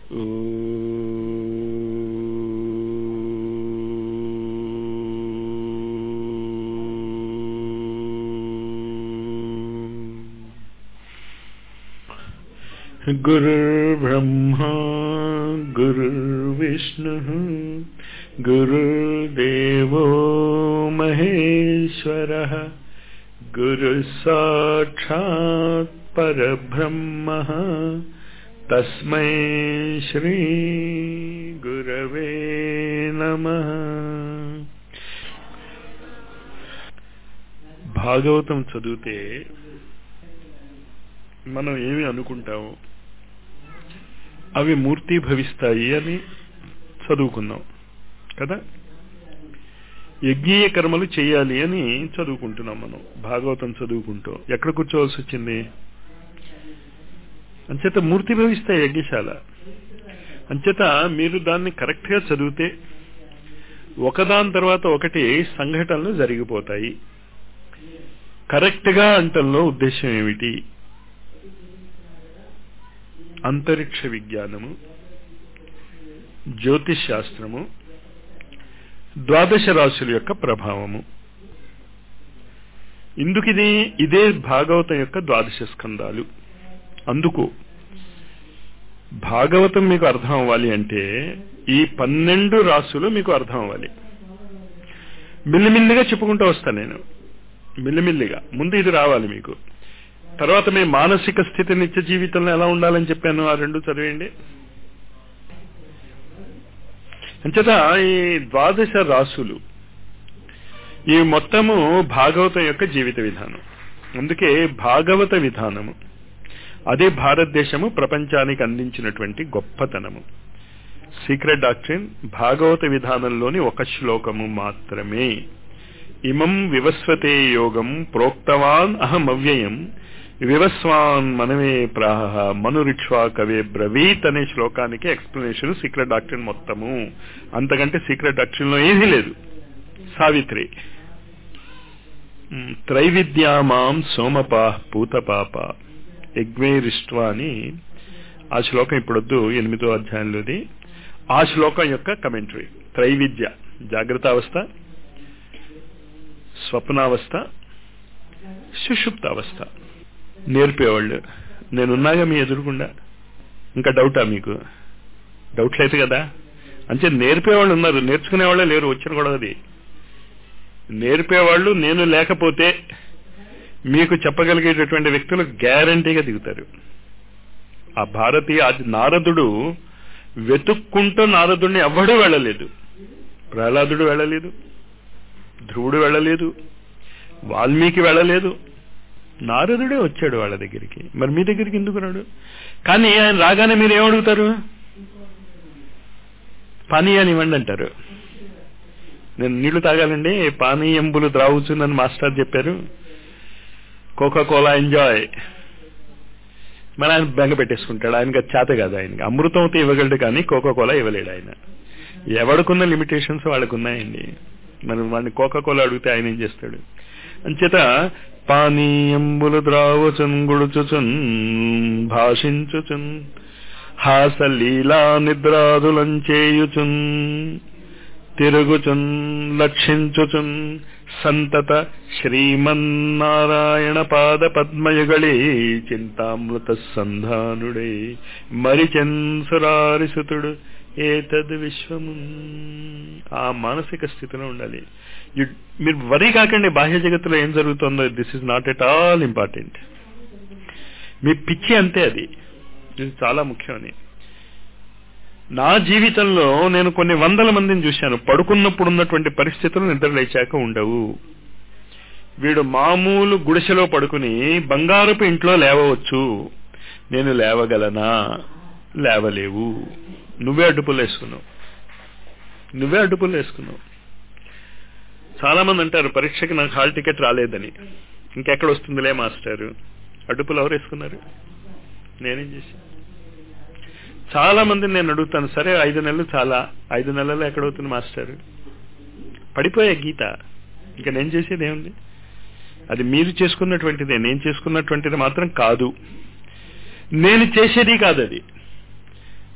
गुरुर्ब्रह्मा गुरुर्विष्णुः गुरुर्देवो महेश्वरः गुरुसाक्षात् परब्रह्मः तस्मै श्रीगुरवे नमः భాగవతం చదివితే మనం ఏమి అనుకుంటాము అవి మూర్తి భవిస్తాయి అని చదువుకున్నాం కదా యజ్ఞీయ కర్మలు చేయాలి అని చదువుకుంటున్నాం మనం భాగవతం చదువుకుంటూ ఎక్కడ కూర్చోవలసి వచ్చింది అంచేత మూర్తి భవిస్తాయి యజ్ఞశాల అంచేత మీరు దాన్ని కరెక్ట్ గా చదివితే ఒకదాని తర్వాత ఒకటి సంఘటనలు జరిగిపోతాయి కరెక్ట్ గా అంటంలో ఉద్దేశం ఏమిటి అంతరిక్ష విజ్ఞానము జ్యోతిష్ శాస్త్రము ద్వాదశ రాశుల యొక్క ప్రభావము ఇందుకిది ఇదే భాగవతం యొక్క ద్వాదశ స్కందాలు అందుకు భాగవతం మీకు అర్థం అవ్వాలి అంటే ఈ పన్నెండు రాసులు మీకు అర్థం అవ్వాలి మిల్లిమిల్లిగా చెప్పుకుంటూ వస్తాను నేను మిల్లిమిల్లిగా ముందు ఇది రావాలి మీకు తర్వాత మీ మానసిక స్థితి నిత్య జీవితంలో ఎలా ఉండాలని చెప్పాను ఆ రెండు చదివేయండి అంచేత ఈ ద్వాదశ రాసులు ఈ మొత్తము భాగవతం యొక్క జీవిత విధానం అందుకే భాగవత విధానము అదే భారతదేశము ప్రపంచానికి అందించినటువంటి గొప్పతనము సీక్రెట్ డాక్ట్రిన్ భాగవత విధానంలోని ఒక శ్లోకము మాత్రమే ఇమం వివస్వతే యోగం ప్రోక్తవాన్ అహం అవ్యయం వివస్వాన్ మనమే ప్రాహ మనురిక్ష్వా కవే బ్రవీత్ అనే శ్లోకానికి ఎక్స్ప్లెనేషన్ సీక్రెట్ డాక్ట్రిన్ మొత్తము అంతకంటే సీక్రెట్ డాక్ట్రిన్ లో ఏమీ లేదు సావిత్రి త్రైవిద్యామాం సోమపా పూతపాప యజ్ఞైరిష్ట్వా అని ఆ శ్లోకం ఇప్పుడొద్దు ఎనిమిదో అధ్యాయంలోది ఆ శ్లోకం యొక్క కమెంటరీ త్రైవిద్య జాగ్రత్త అవస్థ స్వప్నావస్థ సుషుప్తావస్థ నేర్పేవాళ్ళు నేనున్నాగా మీ ఎదురుకుండా ఇంకా డౌటా మీకు డౌట్ లేదు కదా అంటే నేర్పేవాళ్ళు ఉన్నారు నేర్చుకునేవాళ్ళే లేరు వచ్చిన కూడా అది నేర్పేవాళ్ళు నేను లేకపోతే మీకు చెప్పగలిగేటటువంటి వ్యక్తులు గ్యారంటీగా దిగుతారు ఆ భారతీయ నారదుడు వెతుక్కుంటూ నారదుడిని ఎవ్వడూ వెళ్ళలేదు ప్రహ్లాదుడు వెళ్ళలేదు ధ్రువుడు వెళ్ళలేదు వాల్మీకి వెళ్ళలేదు నారదుడే వచ్చాడు వాళ్ళ దగ్గరికి మరి మీ దగ్గరికి ఎందుకు రాడు కానీ ఆయన రాగానే మీరు ఏమడుగుతారు పానీయాన్ని ఇవ్వండి అంటారు నేను నీళ్లు తాగాలండి పానీయంబులు త్రాగుతుందని మాస్టర్ చెప్పారు కోకా కోలా ఎంజాయ్ మరి ఆయన బెంగ పెట్టేసుకుంటాడు ఆయనకి చేత కాదు ఆయనకి అమృతం అయితే ఇవ్వగలడు కానీ కోకా కోలా ఇవ్వలేడు ఆయన ఎవడికున్న లిమిటేషన్స్ వాళ్ళకు ఉన్నాయండి మనం వాడిని కోకా కోలా అడిగితే ఆయన ఏం చేస్తాడు అంచేత పానీయంబులు ద్రావచున్ గుడుచుచున్ భాషించుచున్ హాసలీలా నిద్రాదులంచేయుచున్ తిరుగుచున్ లక్షించుచున్ సంతత శ్రీమన్నారాయణ పాద పద్మయుగళే చింతామృత సంధానుడే మరిచెన్సురారిసుతుడు ఏతద్ విశ్వము ఆ మానసిక స్థితిలో ఉండాలి మీరు వరి కాకండి బాహ్య జగత్తులో ఏం జరుగుతుందో this is not at all important మీ పిచ్చి అంతే అది ఇది చాలా ముఖ్యమని నా జీవితంలో నేను కొన్ని వందల మందిని చూశాను పడుకున్నప్పుడు ఉన్నటువంటి పరిస్థితులు నిద్ర లేచాక ఉండవు వీడు మామూలు గుడిసెలో పడుకుని బంగారపు ఇంట్లో లేవవచ్చు నేను లేవగలనా లేవలేవు నువ్వే అడ్డుపులు వేసుకున్నావు నువ్వే అడ్డుపులు వేసుకున్నావు చాలా మంది అంటారు పరీక్షకి నాకు హాల్ టికెట్ రాలేదని ఇంకెక్కడ వస్తుందిలే మాస్టారు అడ్డుపులు ఎవరు వేసుకున్నారు నేనేం చేశాను చాలా మందిని నేను అడుగుతాను సరే ఐదు నెలలు చాలా ఐదు నెలలు ఎక్కడవుతుంది మాస్టర్ పడిపోయా గీత ఇంకా నేను చేసేది ఏముంది అది మీరు చేసుకున్నటువంటిదే నేను చేసుకున్నటువంటిది మాత్రం కాదు నేను చేసేది కాదు అది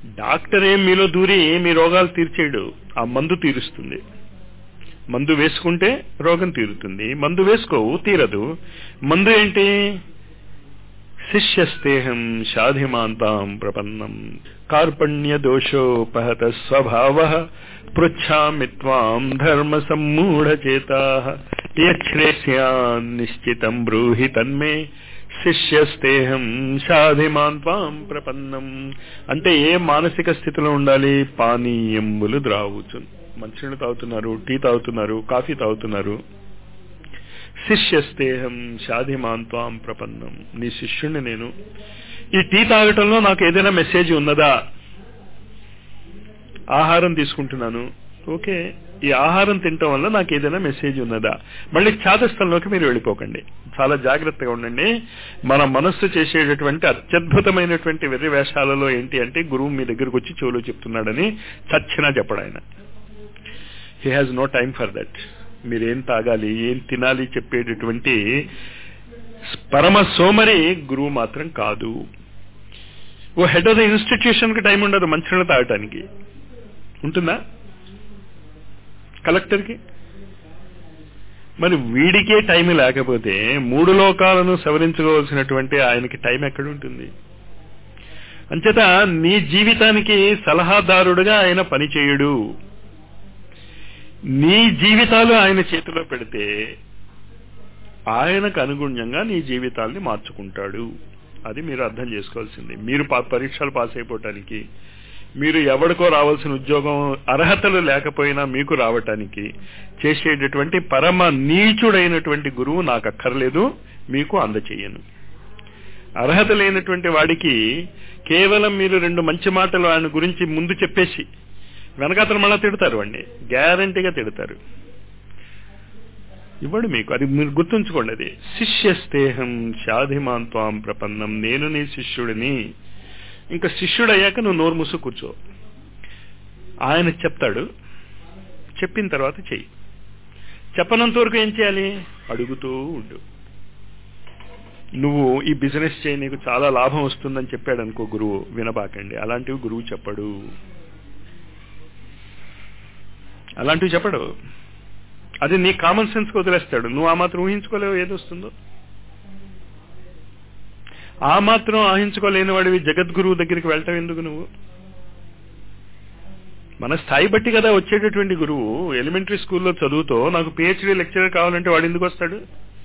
డాక్టర్ ఏం మీలో దూరి మీ రోగాలు తీర్చేయడు ఆ మందు తీరుస్తుంది మందు వేసుకుంటే రోగం తీరుతుంది మందు వేసుకోవు తీరదు మందు ఏంటి శిష్యస్తేహం షాధిమాంతాం ప్రపన్నం కార్పణ్య దోషోపహత స్వభావ పృచ్ఛామి త్వాం ధర్మ సమ్మూఢచేతా యశ్రేష్యాన్ నిశ్చితం బ్రూహి తన్మే శిష్యస్తేహం షాధిమాన్ త్వాం ప్రపన్నం అంటే ఏ మానసిక స్థితిలో ఉండాలి పానీయంబులు ద్రావుచు మంచినీళ్ళు తాగుతున్నారు టీ తాగుతున్నారు కాఫీ తాగుతున్నారు శిష్యస్తేహం షాధిమాన్ త్వాం ప్రపన్నం నీ శిష్యుణ్ణి నేను ఈ టీ తాగటంలో నాకు ఏదైనా మెసేజ్ ఉన్నదా ఆహారం తీసుకుంటున్నాను ఓకే ఈ ఆహారం తినటం వల్ల నాకు ఏదైనా మెసేజ్ ఉన్నదా మళ్ళీ ఛాదస్థంలోకి మీరు వెళ్ళిపోకండి చాలా జాగ్రత్తగా ఉండండి మన మనస్సు చేసేటటువంటి అత్యద్భుతమైనటువంటి వెర్రి వేషాలలో ఏంటి అంటే గురువు మీ దగ్గరకు వచ్చి చెవులో చెప్తున్నాడని చచ్చినా చెప్పడు ఆయన he has no time for that మీరేం తాగాలి ఏం తినాలి చెప్పేటటువంటి పరమ సోమరి గురువు మాత్రం కాదు ఓ హెడ్ ఆఫ్ ద ఇన్స్టిట్యూషన్ కి టైం ఉండదు మంచినీళ్ళు తాగటానికి ఉంటుందా కలెక్టర్కి మరి వీడికే టైం లేకపోతే మూడు లోకాలను సవరించుకోవాల్సినటువంటి ఆయనకి టైం ఎక్కడ ఉంటుంది అంచేత నీ జీవితానికి సలహాదారుడుగా ఆయన పనిచేయుడు నీ జీవితాలు ఆయన చేతిలో పెడితే ఆయనకు అనుగుణ్యంగా నీ జీవితాల్ని మార్చుకుంటాడు అది మీరు అర్థం చేసుకోవాల్సింది మీరు పరీక్షలు పాస్ అయిపోవటానికి మీరు ఎవరికో రావాల్సిన ఉద్యోగం అర్హతలు లేకపోయినా మీకు రావటానికి చేసేటటువంటి పరమ నీచుడైనటువంటి గురువు నాకు అక్కర్లేదు మీకు అందచేయను అర్హత లేనటువంటి వాడికి కేవలం మీరు రెండు మంచి మాటలు ఆయన గురించి ముందు చెప్పేసి వెనకాతలు మళ్ళా తిడతారు వాడిని గ్యారంటీగా తిడతారు ఇవ్వడు మీకు అది మీరు గుర్తుంచుకోండి అది శిష్యస్తేహం షాధిమాన్ త్వాం ప్రపన్నం నేను నీ శిష్యుడిని ఇంకా శిష్యుడు అయ్యాక నువ్వు నోరు మూసు కూర్చో ఆయన చెప్తాడు చెప్పిన తర్వాత చెయ్యి చెప్పనంత వరకు ఏం చేయాలి అడుగుతూ ఉండు నువ్వు ఈ బిజినెస్ చేయి నీకు చాలా లాభం వస్తుందని చెప్పాడు అనుకో గురువు వినబాకండి అలాంటివి గురువు చెప్పడు అలాంటివి చెప్పడు అది నీ కామన్ సెన్స్ వదిలేస్తాడు నువ్వు ఆ మాత్రం ఊహించుకోలేవు ఏది వస్తుందో ఆ మాత్రం ఆహించుకోలేని వాడివి జగద్గురువు దగ్గరికి వెళ్ళటం ఎందుకు నువ్వు మన స్థాయి బట్టి కదా వచ్చేటటువంటి గురువు ఎలిమెంటరీ స్కూల్లో చదువుతో నాకు పిహెచ్డీ లెక్చరర్ కావాలంటే వాడు ఎందుకు వస్తాడు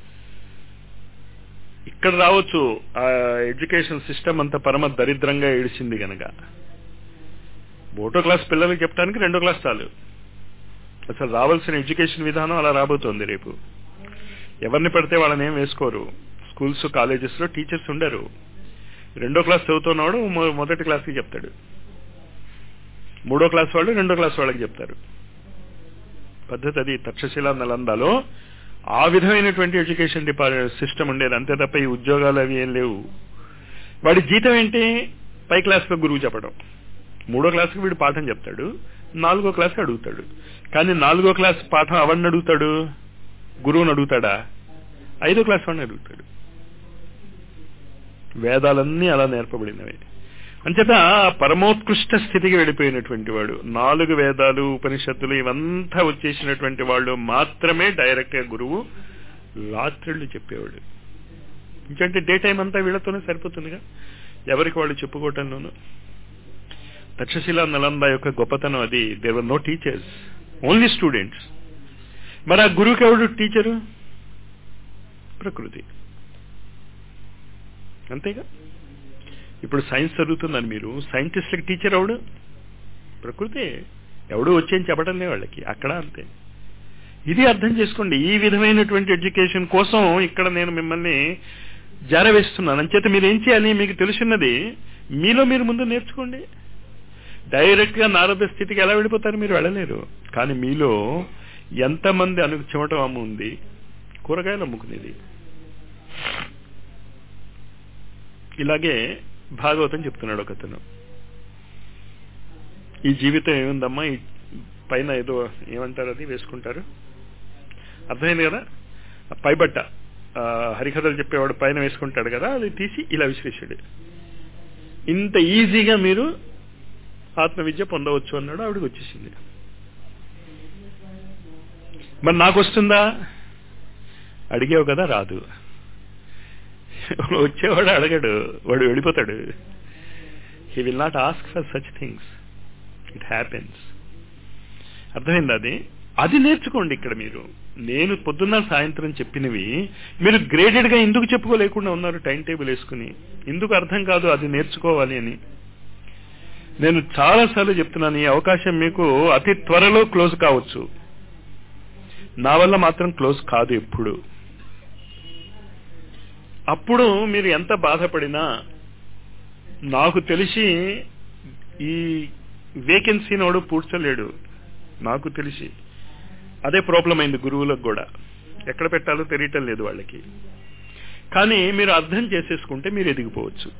ఇక్కడ రావచ్చు ఆ ఎడ్యుకేషన్ సిస్టమ్ అంత పరమ దరిద్రంగా ఏడిచింది గనక ఒకటో క్లాస్ పిల్లలకి చెప్పడానికి రెండో క్లాస్ చాలు అసలు రావాల్సిన ఎడ్యుకేషన్ విధానం అలా రాబోతోంది రేపు ఎవరిని పడితే వాళ్ళని ఏం వేసుకోరు స్కూల్స్ కాలేజెస్ లో టీచర్స్ ఉండరు రెండో క్లాస్ చదువుతున్నాడు మొదటి క్లాస్కి చెప్తాడు మూడో క్లాస్ వాళ్ళు రెండో క్లాస్ వాళ్ళకి చెప్తారు పద్ధతి అది తక్షశిల నలందాలో ఆ విధమైనటువంటి ఎడ్యుకేషన్ డిపార్ట్మెంట్ సిస్టమ్ ఉండేది అంతే తప్ప ఈ ఉద్యోగాలు అవి ఏం లేవు వాడి జీతం ఏంటి పై క్లాస్లో గురువు చెప్పడం మూడో క్లాస్కి వీడు పాఠం చెప్తాడు నాలుగో క్లాస్కి అడుగుతాడు కానీ నాలుగో క్లాస్ పాఠం అవన్నీ అడుగుతాడు గురువుని అడుగుతాడా ఐదో క్లాస్ వాడిని అడుగుతాడు వేదాలన్నీ అలా నేర్పబడినవి అంచేత పరమోత్కృష్ట స్థితికి వెళ్ళిపోయినటువంటి వాడు నాలుగు వేదాలు ఉపనిషత్తులు ఇవంతా వచ్చేసినటువంటి వాళ్ళు మాత్రమే డైరెక్ట్ గా గురువు రాత్రిళ్ళు చెప్పేవాడు ఎందుకంటే డే టైం అంతా వీళ్ళతోనే సరిపోతుందిగా ఎవరికి వాళ్ళు చెప్పుకోవటంలోనూ తక్షశిల నలంద యొక్క గొప్పతనం అది there were no teachers only students మరి ఆ గురువుకి ఎవడు టీచరు ప్రకృతి అంతేగా ఇప్పుడు సైన్స్ చదువుతున్నారు మీరు సైంటిస్ట్లకి టీచర్ ఎవడు ప్రకృతి ఎవడు వచ్చేని చెప్పడం లే వాళ్ళకి అక్కడ అంతే ఇది అర్థం చేసుకోండి ఈ విధమైనటువంటి ఎడ్యుకేషన్ కోసం ఇక్కడ నేను మిమ్మల్ని జారవేస్తున్నాను అంచేత మీరు ఏం చేయాలి మీకు తెలుసున్నది మీలో మీరు ముందు నేర్చుకోండి డైరెక్ట్ గా నారద స్థితికి ఎలా వెళ్ళిపోతారు మీరు వెళ్ళలేరు కానీ మీలో ఎంతమంది అను చెమటం అమ్ము ఉంది కూరగాయలు అమ్ముకునేది ఇలాగే భాగవతం చెప్తున్నాడు ఒకతను ఈ జీవితం ఏముందమ్మా ఈ పైన ఏదో ఏమంటారు అది వేసుకుంటారు అర్థమైంది కదా పైబట్ట హరికథలు చెప్పేవాడు పైన వేసుకుంటాడు కదా అది తీసి ఇలా విసిరేసాడు ఇంత ఈజీగా మీరు ఆత్మ విద్య పొందవచ్చు అన్నాడు ఆవిడకి వచ్చేసింది మరి నాకు వస్తుందా అడిగావు కదా రాదు వచ్చేవాడు అడగడు వాడు వెళ్ళిపోతాడు he will not ask for such things it happens అర్థమైంది అది అది నేర్చుకోండి ఇక్కడ మీరు నేను పొద్దున్న సాయంత్రం చెప్పినవి మీరు గ్రేడెడ్ గా ఎందుకు చెప్పుకోలేకుండా ఉన్నారు టైం టేబుల్ వేసుకుని ఎందుకు అర్థం కాదు అది నేర్చుకోవాలి అని నేను చాలా సార్లు చెప్తున్నాను ఈ అవకాశం మీకు అతి త్వరలో క్లోజ్ కావచ్చు నా వల్ల మాత్రం క్లోజ్ కాదు ఎప్పుడు అప్పుడు మీరు ఎంత బాధపడినా నాకు తెలిసి ఈ వేకెన్సీని వాడు పూడ్చలేడు నాకు తెలిసి అదే ప్రాబ్లం అయింది గురువులకు కూడా ఎక్కడ పెట్టాలో తెలియటం లేదు వాళ్ళకి కానీ మీరు అర్థం చేసేసుకుంటే మీరు ఎదిగిపోవచ్చు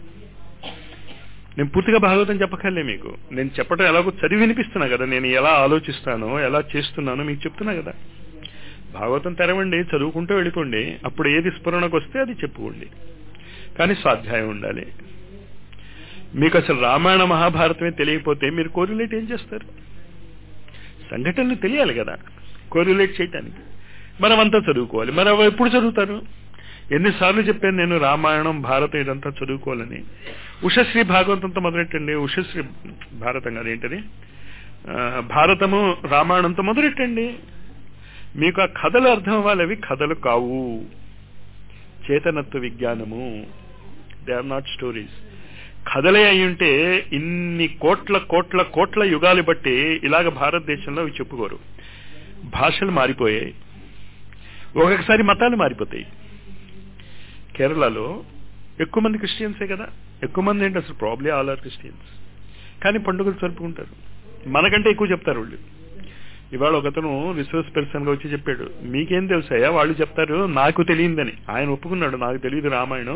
నేను పూర్తిగా భాగవతం చెప్పకలే మీకు నేను చెప్పడం ఎలాగో చదివి వినిపిస్తున్నా కదా నేను ఎలా ఆలోచిస్తానో ఎలా చేస్తున్నానో మీకు చెప్తున్నా కదా భాగవతం తెరవండి చదువుకుంటూ వెళ్ళిపోండి అప్పుడు ఏది స్ఫురణకు వస్తే అది చెప్పుకోండి కానీ స్వాధ్యాయం ఉండాలి మీకు అసలు రామాయణ మహాభారతమే తెలియకపోతే మీరు కోరిలేట్ ఏం చేస్తారు సంఘటనలు తెలియాలి కదా కోరిలేట్ చేయటానికి మనం అంతా చదువుకోవాలి మరి అవి ఎప్పుడు చదువుతారు ఎన్నిసార్లు చెప్పాను నేను రామాయణం భారతం ఇదంతా చదువుకోవాలని ఉషశ్రీ భాగవతంతో మొదలెట్టండి ఉషశ్రీ భారతం అదేంటది భారతము రామాయణంతో మొదలెట్టండి మీకు ఆ కథలు అర్థం అవ్వాలి అవి కథలు కావు చేతనత్వ విజ్ఞానము దే ఆర్ నాట్ స్టోరీస్ కథలే అయి ఉంటే ఇన్ని కోట్ల కోట్ల కోట్ల యుగాలు బట్టి ఇలాగ భారతదేశంలో అవి చెప్పుకోరు భాషలు మారిపోయాయి ఒక్కొక్కసారి మతాలు మారిపోతాయి కేరళలో ఎక్కువ మంది క్రిస్టియన్సే కదా ఎక్కువ మంది ఏంటి అసలు ప్రాబ్లీ ఆల్ ఆర్ క్రిస్టియన్స్ కానీ పండుగలు జరుపుకుంటారు మనకంటే ఎక్కువ చెప్తారు వాళ్ళు ఇవాళ ఒకతను రిసోర్స్ పర్సన్ గా వచ్చి చెప్పాడు మీకేం తెలుసాయా వాళ్ళు చెప్తారు నాకు తెలియదని ఆయన ఒప్పుకున్నాడు నాకు తెలియదు రామాయణం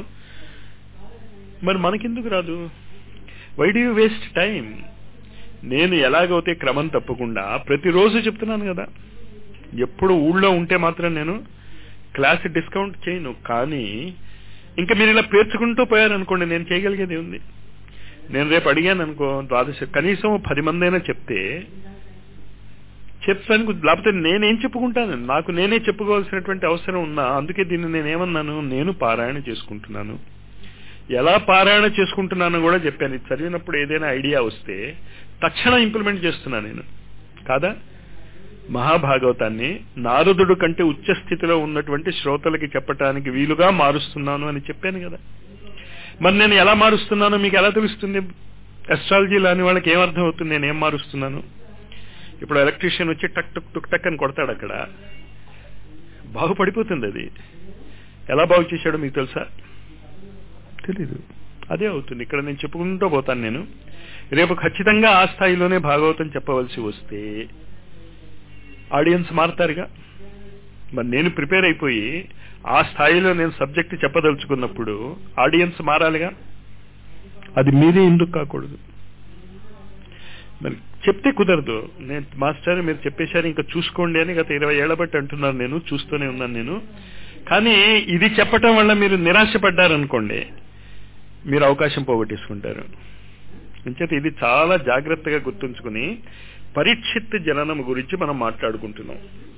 మరి మనకెందుకు రాదు why do you waste time నేను ఎలాగైతే క్రమం తప్పకుండా ప్రతిరోజు చెప్తున్నాను కదా ఎప్పుడు ఊళ్ళో ఉంటే మాత్రం నేను క్లాస్ డిస్కౌంట్ చేయను కానీ ఇంకా మీరు ఇలా పేర్చుకుంటూ పోయారనుకోండి నేను చేయగలిగేది ఉంది నేను రేపు అడిగాను అనుకో ద్వాదశ కనీసం పది మంది అయినా చెప్తే చెప్తాను లేకపోతే నేనేం చెప్పుకుంటాను నాకు నేనే చెప్పుకోవాల్సినటువంటి అవసరం ఉన్నా అందుకే దీన్ని నేనేమన్నాను నేను పారాయణ చేసుకుంటున్నాను ఎలా పారాయణ చేసుకుంటున్నానో కూడా చెప్పాను ఇది చదివినప్పుడు ఏదైనా ఐడియా వస్తే తక్షణం ఇంప్లిమెంట్ చేస్తున్నా నేను కాదా మహాభాగవతాన్ని నారదుడు కంటే ఉచ్చ స్థితిలో ఉన్నటువంటి శ్రోతలకి చెప్పటానికి వీలుగా మారుస్తున్నాను అని చెప్పాను కదా మరి నేను ఎలా మారుస్తున్నానో మీకు ఎలా తెలుస్తుంది అస్ట్రాలజీ లాని వాళ్ళకి ఏమర్థం అవుతుంది నేను ఏం మారుస్తున్నాను ఇప్పుడు ఎలక్ట్రీషియన్ వచ్చి టక్ టుక్ టుక్ టక్ అని కొడతాడు అక్కడ బాగుపడిపోతుంది అది ఎలా బాగు చేశాడో మీకు తెలుసా తెలీదు అదే అవుతుంది ఇక్కడ నేను చెప్పుకుంటూ పోతాను నేను రేపు ఖచ్చితంగా ఆ స్థాయిలోనే భాగవతం చెప్పవలసి వస్తే ఆడియన్స్ మారుతారుగా మరి నేను ప్రిపేర్ అయిపోయి ఆ స్థాయిలో నేను సబ్జెక్ట్ చెప్పదలుచుకున్నప్పుడు ఆడియన్స్ మారాలిగా అది మీరే ఎందుకు కాకూడదు మరి చెప్తే కుదరదు నేను మాస్టర్ మీరు చెప్పేశారు ఇంకా చూసుకోండి అని గత ఇరవై ఏళ్ల బట్టి అంటున్నాను నేను చూస్తూనే ఉన్నాను నేను కానీ ఇది చెప్పటం వల్ల మీరు నిరాశపడ్డారనుకోండి మీరు అవకాశం పోగొట్టేసుకుంటారు అంచేత ఇది చాలా జాగ్రత్తగా గుర్తుంచుకుని పరీక్షిత్ జననం గురించి మనం మాట్లాడుకుంటున్నాం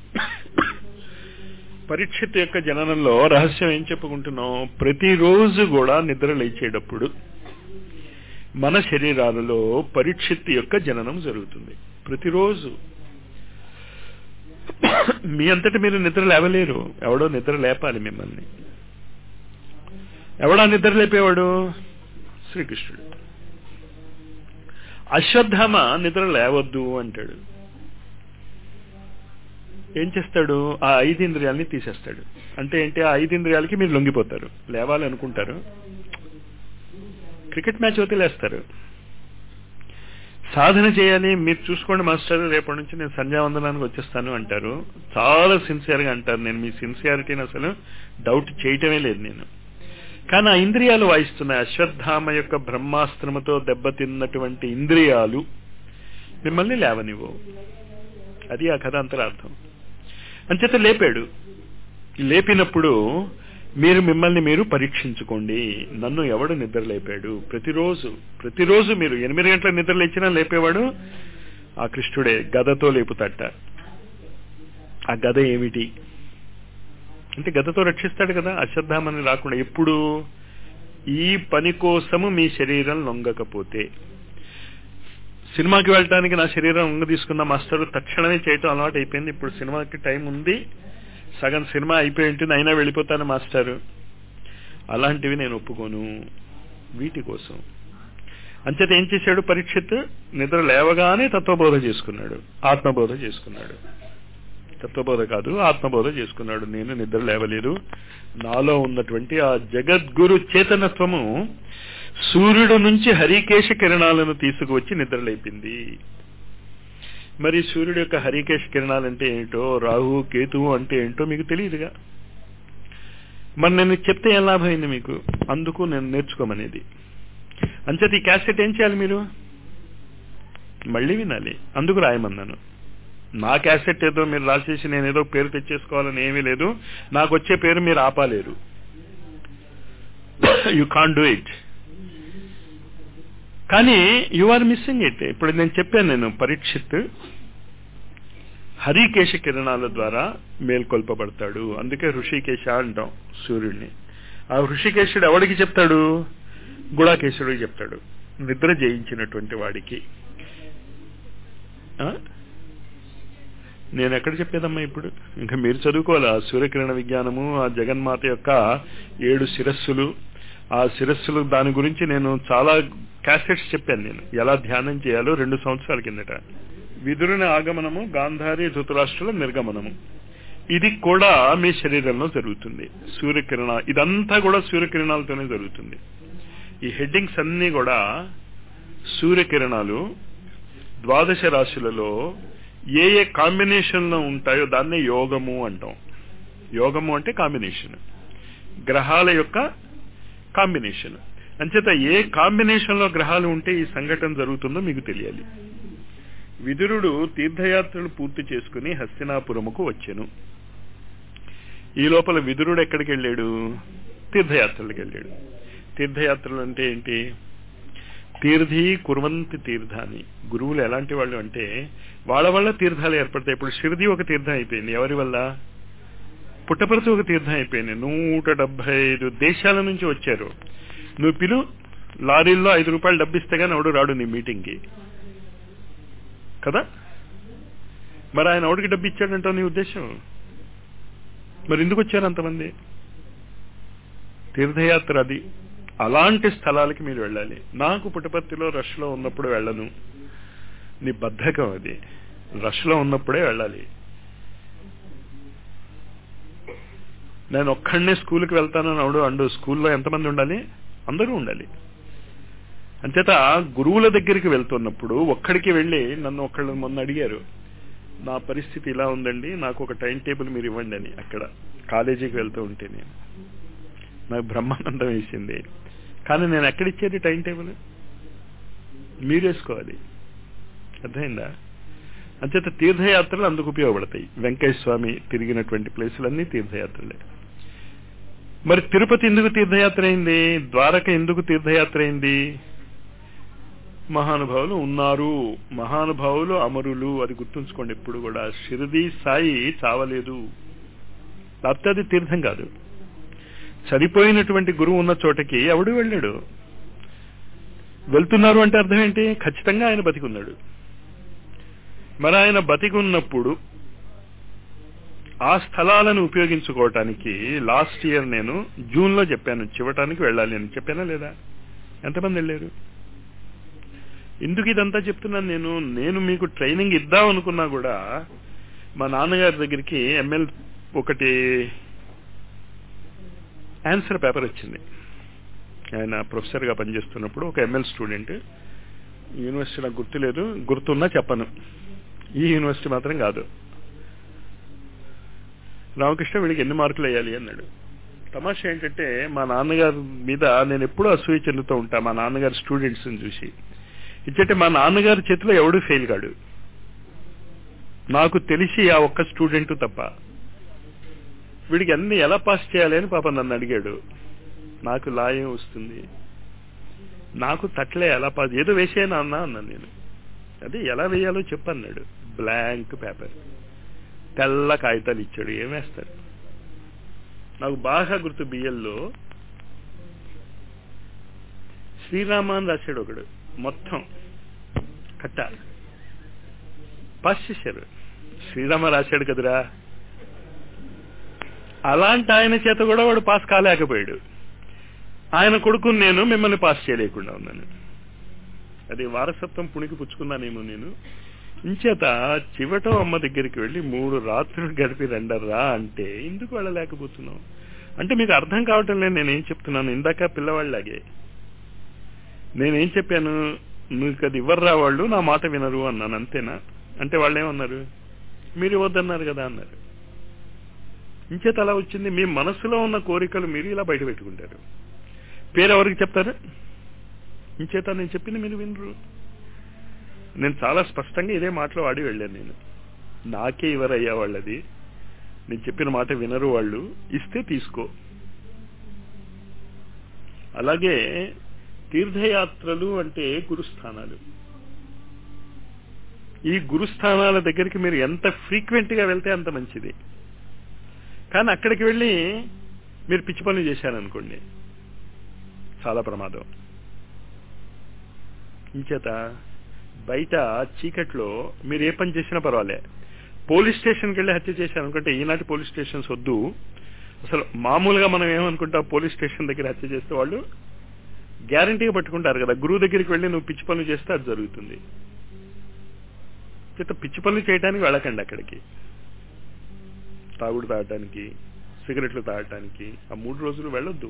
పరీక్షిత్ యొక్క జననంలో రహస్యం ఏం చెప్పుకుంటున్నాం ప్రతిరోజు కూడా నిద్ర లేచేటప్పుడు మన శరీరాలలో పరీక్షిత్ యొక్క జననం జరుగుతుంది ప్రతిరోజు మీ అంతటి మీరు నిద్ర లేవలేరు ఎవడో నిద్ర లేపాలి మిమ్మల్ని ఎవడా నిద్ర లేపేవాడు శ్రీకృష్ణుడు అశ్వత్థామ నిద్ర లేవద్దు అంటాడు ఏం చేస్తాడు ఆ ఐదింద్రియాలని తీసేస్తాడు అంటే ఏంటి ఆ ఐదింద్రియాలకి మీరు లొంగిపోతారు లేవాలి అనుకుంటారు క్రికెట్ మ్యాచ్ అయితే లేస్తారు సాధన చేయాలి మీరు చూసుకోండి మాస్టర్ రేపటి నుంచి నేను సంధ్యావందనానికి వచ్చేస్తాను అంటారు చాలా సిన్సియర్గా అంటారు నేను మీ సిన్సియారిటీని అసలు డౌట్ చేయటమే లేదు నేను కానీ ఆ ఇంద్రియాలు వాయిస్తున్నాయి అశ్వత్థామ యొక్క బ్రహ్మాస్త్రముతో దెబ్బతిన్నటువంటి ఇంద్రియాలు మిమ్మల్ని లేవనివ్వు అది ఆ కథ అంతరార్థం అంచేత లేపాడు లేపినప్పుడు మీరు మిమ్మల్ని మీరు పరీక్షించుకోండి నన్ను ఎవడు నిద్ర లేపాడు ప్రతిరోజు ప్రతిరోజు మీరు ఎనిమిది గంటల నిద్ర లేచినా లేపేవాడు ఆ కృష్ణుడే గదతో లేపుతట ఆ గద ఏమిటి అంటే గదతో రక్షిస్తాడు కదా అశ్వత్థామని రాకుండా ఎప్పుడు ఈ పని కోసము మీ శరీరం లొంగకపోతే సినిమాకి వెళ్ళటానికి నా శరీరం లొంగ తీసుకున్న మాస్టర్ తక్షణమే చేయటం అలవాటు అయిపోయింది ఇప్పుడు సినిమాకి టైం ఉంది సగం సినిమా అయిపోయి ఉంటుంది అయినా వెళ్ళిపోతాను మాస్టారు అలాంటివి నేను ఒప్పుకోను వీటి కోసం అంచేత ఏం చేశాడు పరీక్షిత్ నిద్ర లేవగానే తత్వబోధ చేసుకున్నాడు ఆత్మబోధ చేసుకున్నాడు తత్వబోధ కాదు ఆత్మబోధ చేసుకున్నాడు నేను నిద్ర లేవలేదు నాలో ఉన్నటువంటి ఆ జగద్గురు చేతనత్వము సూర్యుడు నుంచి హరికేశ కిరణాలను తీసుకువచ్చి నిద్ర లేపింది మరి సూర్యుడు యొక్క హరికేశ కిరణాలు అంటే ఏంటో రాహు కేతువు అంటే ఏంటో మీకు తెలియదుగా మరి నేను చెప్తే ఏం లాభమైంది మీకు అందుకు నేను నేర్చుకోమనేది అంచేత ఈ క్యాసెట్ ఏం చేయాలి మీరు మళ్ళీ వినాలి అందుకు రాయమన్నాను నా క్యాసెట్ ఏదో మీరు రాసేసి నేను ఏదో పేరు తెచ్చేసుకోవాలని ఏమీ లేదు నాకు వచ్చే పేరు మీరు ఆపాలేరు యు కాన్ డూ ఇట్ కానీ యు ఆర్ మిస్సింగ్ ఇట్ ఇప్పుడు నేను చెప్పాను నేను పరీక్షిత్ హరికేశ కిరణాల ద్వారా మేల్కొల్పబడతాడు అందుకే ఋషికేశ అంటాం సూర్యుడిని ఆ ఋషికేశుడు ఎవడికి చెప్తాడు గుడాకేశుడికి చెప్తాడు నిద్ర జయించినటువంటి వాడికి నేను ఎక్కడ చెప్పేదమ్మా ఇప్పుడు ఇంకా మీరు చదువుకోవాలి ఆ సూర్యకిరణ విజ్ఞానము ఆ జగన్మాత యొక్క ఏడు శిరస్సులు ఆ శిరస్సులు దాని గురించి నేను చాలా క్యాసెట్స్ చెప్పాను నేను ఎలా ధ్యానం చేయాలో రెండు సంవత్సరాల కిందట విదురుని ఆగమనము గాంధారి ధృతరాష్ట్రుల నిర్గమనము ఇది కూడా మీ శరీరంలో జరుగుతుంది సూర్యకిరణ ఇదంతా కూడా సూర్యకిరణాలతోనే జరుగుతుంది ఈ హెడ్డింగ్స్ అన్ని కూడా సూర్యకిరణాలు ద్వాదశ రాశులలో ఏ ఏ కాంబినేషన్ లో ఉంటాయో దాన్నే యోగము అంటాం యోగము అంటే కాంబినేషన్ గ్రహాల యొక్క కాంబినేషన్ అంచేత ఏ కాంబినేషన్ లో గ్రహాలు ఉంటే ఈ సంఘటన జరుగుతుందో మీకు తెలియాలి విదురుడు తీర్థయాత్రలు పూర్తి చేసుకుని హస్తినాపురముకు వచ్చాను ఈ లోపల విదురుడు ఎక్కడికి వెళ్ళాడు తీర్థయాత్రలకు వెళ్ళాడు తీర్థయాత్రలు అంటే ఏంటి తీర్థి కుర్వంతి తీర్థాన్ని గురువులు ఎలాంటి వాళ్ళు అంటే వాళ్ళ వల్ల తీర్థాలు ఏర్పడతాయి ఇప్పుడు షిరిది ఒక తీర్థం అయిపోయింది ఎవరి వల్ల పుట్టపర్తి ఒక తీర్థం అయిపోయింది నూట డెబ్బై ఐదు దేశాల నుంచి వచ్చారు నువ్వు పిలు లారీల్లో ఐదు రూపాయలు డబ్బిస్తే కానీ ఎవడు రాడు నీ మీటింగ్కి కదా మరి ఆయన ఎవడికి డబ్బు ఇచ్చాడంటావు నీ ఉద్దేశం మరి ఎందుకు వచ్చారు అంతమంది తీర్థయాత్ర అది అలాంటి స్థలాలకి మీరు వెళ్ళాలి నాకు పుట్టపర్తిలో రష్లో ఉన్నప్పుడు వెళ్ళను నీ బద్ధకం అది రష్లో ఉన్నప్పుడే వెళ్ళాలి నేను ఒక్కడనే స్కూల్కి వెళ్తానని అవడు అండు స్కూల్లో ఎంతమంది ఉండాలి అందరూ ఉండాలి అంచేత గురువుల దగ్గరికి వెళ్తున్నప్పుడు ఒక్కడికి వెళ్ళి నన్ను ఒక్కళ్ళు మొన్న అడిగారు నా పరిస్థితి ఇలా ఉందండి నాకు ఒక టైం టేబుల్ మీరు ఇవ్వండి అని అక్కడ కాలేజీకి వెళ్తూ ఉంటే నేను నాకు బ్రహ్మానందం వేసింది కానీ నేను ఎక్కడిచ్చేది టైం టేబుల్ మీరు వేసుకోవాలి అర్థమైందా అంచేత తీర్థయాత్రలు అందుకు ఉపయోగపడతాయి వెంకయ్య స్వామి తిరిగినటువంటి ప్లేసులన్నీ తీర్థయాత్రలే మరి తిరుపతి ఎందుకు తీర్థయాత్ర అయింది ద్వారక ఎందుకు తీర్థయాత్ర అయింది మహానుభావులు ఉన్నారు మహానుభావులు అమరులు అది గుర్తుంచుకోండి ఎప్పుడు కూడా షిరిది సాయి చావలేదు లేకపోతే అది తీర్థం కాదు చనిపోయినటువంటి గురువు ఉన్న చోటకి ఎవడు వెళ్ళాడు వెళ్తున్నారు అంటే అర్థం ఏంటి ఖచ్చితంగా ఆయన బతికున్నాడు మరి ఆయన బతికున్నప్పుడు ఆ స్థలాలను ఉపయోగించుకోవటానికి లాస్ట్ ఇయర్ నేను జూన్ లో చెప్పాను చివటానికి వెళ్ళాలి అని చెప్పానా లేదా ఎంతమంది వెళ్ళారు ఎందుకు ఇదంతా చెప్తున్నాను నేను నేను మీకు ట్రైనింగ్ ఇద్దాం అనుకున్నా కూడా మా నాన్నగారి దగ్గరికి ఎంఎల్ ఒకటి ఆన్సర్ పేపర్ వచ్చింది ఆయన ప్రొఫెసర్గా పనిచేస్తున్నప్పుడు ఒక ఎంఎల్ స్టూడెంట్ యూనివర్సిటీ నాకు గుర్తులేదు గుర్తున్నా చెప్పను ఈ యూనివర్సిటీ మాత్రం కాదు రామకృష్ణ వీడికి ఎన్ని మార్కులు వేయాలి అన్నాడు తమాషా ఏంటంటే మా నాన్నగారి మీద నేను ఎప్పుడూ అసూయ చెందుతూ ఉంటా మా నాన్నగారి స్టూడెంట్స్ చూసి ఇచ్చంటే మా నాన్నగారి చేతిలో ఎవడు ఫెయిల్ కాడు నాకు తెలిసి ఆ ఒక్క స్టూడెంట్ తప్ప వీడికి అన్ని ఎలా పాస్ చేయాలి అని పాప నన్ను అడిగాడు నాకు లాయం వస్తుంది నాకు తట్లే ఎలా పాస్ ఏదో వేసేయనా అన్నా అన్నాను నేను అదే ఎలా వేయాలో చెప్పన్నాడు బ్లాంక్ పేపర్ తెల్ల కాగితాలు ఇచ్చాడు ఏం వేస్తాడు నాకు బాగా గుర్తు బియ్యల్లో శ్రీరామ అని రాశాడు ఒకడు మొత్తం కట్ట పాస్ చేశారు శ్రీరామ రాశాడు కదరా అలాంటి ఆయన చేత కూడా వాడు పాస్ కాలేకపోయాడు ఆయన కొడుకుని నేను మిమ్మల్ని పాస్ చేయలేకుండా ఉన్నాను అది వారసత్వం పుణికి పుచ్చుకున్నానేమో నేను ఇంచేత చివటో అమ్మ దగ్గరికి వెళ్ళి మూడు రాత్రులు గడిపి రెండర్రా అంటే ఎందుకు వెళ్ళలేకపోతున్నావు అంటే మీకు అర్థం కావటం లేదు నేనేం చెప్తున్నాను ఇందాక పిల్లవాళ్ళలాగే నేనేం చెప్పాను మీకు అది ఇవ్వర్రా వాళ్ళు నా మాట వినరు అన్నాను అంతేనా అంటే వాళ్ళు ఏమన్నారు మీరు ఇవ్వద్దన్నారు కదా అన్నారు ఇంచేత అలా వచ్చింది మీ మనసులో ఉన్న కోరికలు మీరు ఇలా బయట పెట్టుకుంటారు పేరు ఎవరికి చెప్తారు ఇంచేత నేను చెప్పింది మీరు వినరు నేను చాలా స్పష్టంగా ఇదే మాటలో వాడి వెళ్ళాను నేను నాకే ఇవ్వరయ్యా వాళ్ళది నేను చెప్పిన మాట వినరు వాళ్ళు ఇస్తే తీసుకో అలాగే తీర్థయాత్రలు అంటే గురుస్థానాలు ఈ గురుస్థానాల దగ్గరికి మీరు ఎంత ఫ్రీక్వెంట్ గా వెళ్తే అంత మంచిది కానీ అక్కడికి వెళ్ళి మీరు పిచ్చి పనులు చేశారనుకోండి చాలా ప్రమాదం ఇంచేత బయట చీకట్లో మీరు ఏ పని చేసినా పర్వాలే పోలీస్ స్టేషన్కి వెళ్ళి హత్య చేశారు అనుకుంటే ఈనాటి పోలీస్ స్టేషన్స్ వద్దు అసలు మామూలుగా మనం ఏమనుకుంటాం పోలీస్ స్టేషన్ దగ్గర హత్య చేస్తే వాళ్ళు గ్యారంటీగా పట్టుకుంటారు కదా గురువు దగ్గరికి వెళ్ళి నువ్వు పిచ్చి పనులు చేస్తే అది జరుగుతుంది చేత పిచ్చి పనులు చేయడానికి వెళ్ళకండి అక్కడికి తాగుడు తాగటానికి సిగరెట్లు తాగటానికి ఆ మూడు రోజులు వెళ్ళొద్దు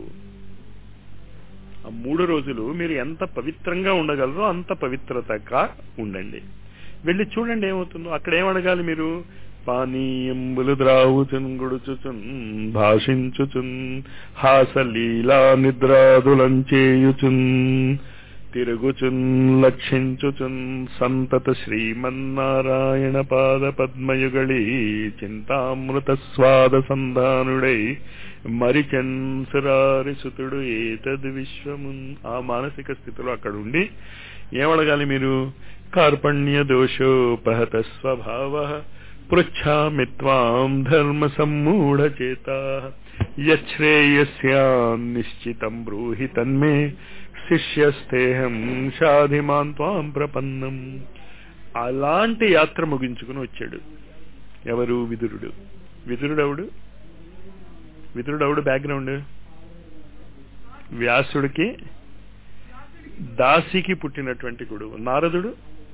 ఆ మూడు రోజులు మీరు ఎంత పవిత్రంగా ఉండగలరో అంత పవిత్రతగా ఉండండి వెళ్ళి చూడండి ఏమవుతుందో అక్కడ ఏం అడగాలి మీరు పానీయంబులు ద్రావుచున్ గుడుచుచున్ భాషించుచున్ హాసలీలా నిద్రాదులంచేయుచున్ తిరుగుచున్ లక్షించుచున్ సంతత శ్రీమన్నారాయణ పాద పద్మయుగళి చింతామృత స్వాద సంధానుడై మరిచన్ సురారిసుతుడు ఏతద్ విశ్వమున్ ఆ మానసిక స్థితిలో అక్కడ ఉండి ఏమడగాలి మీరు కార్పణ్య దోషోపహత స్వభావ పృచ్ఛామి త్వాం ధర్మ సమ్మూఢచేత యశ్రేయస్యాం నిశ్చితం బ్రూహి తన్మే శిష్యస్తేహం షాధిమాన్ త్వాం ప్రపన్నం అలాంటి యాత్ర ముగించుకుని వచ్చాడు ఎవరు విదురుడు విదురుడవుడు విదురుడవుడు బ్యాక్గ్రౌండ్ వ్యాసుడికి దాసికి పుట్టినటువంటి గుడువు నారదుడు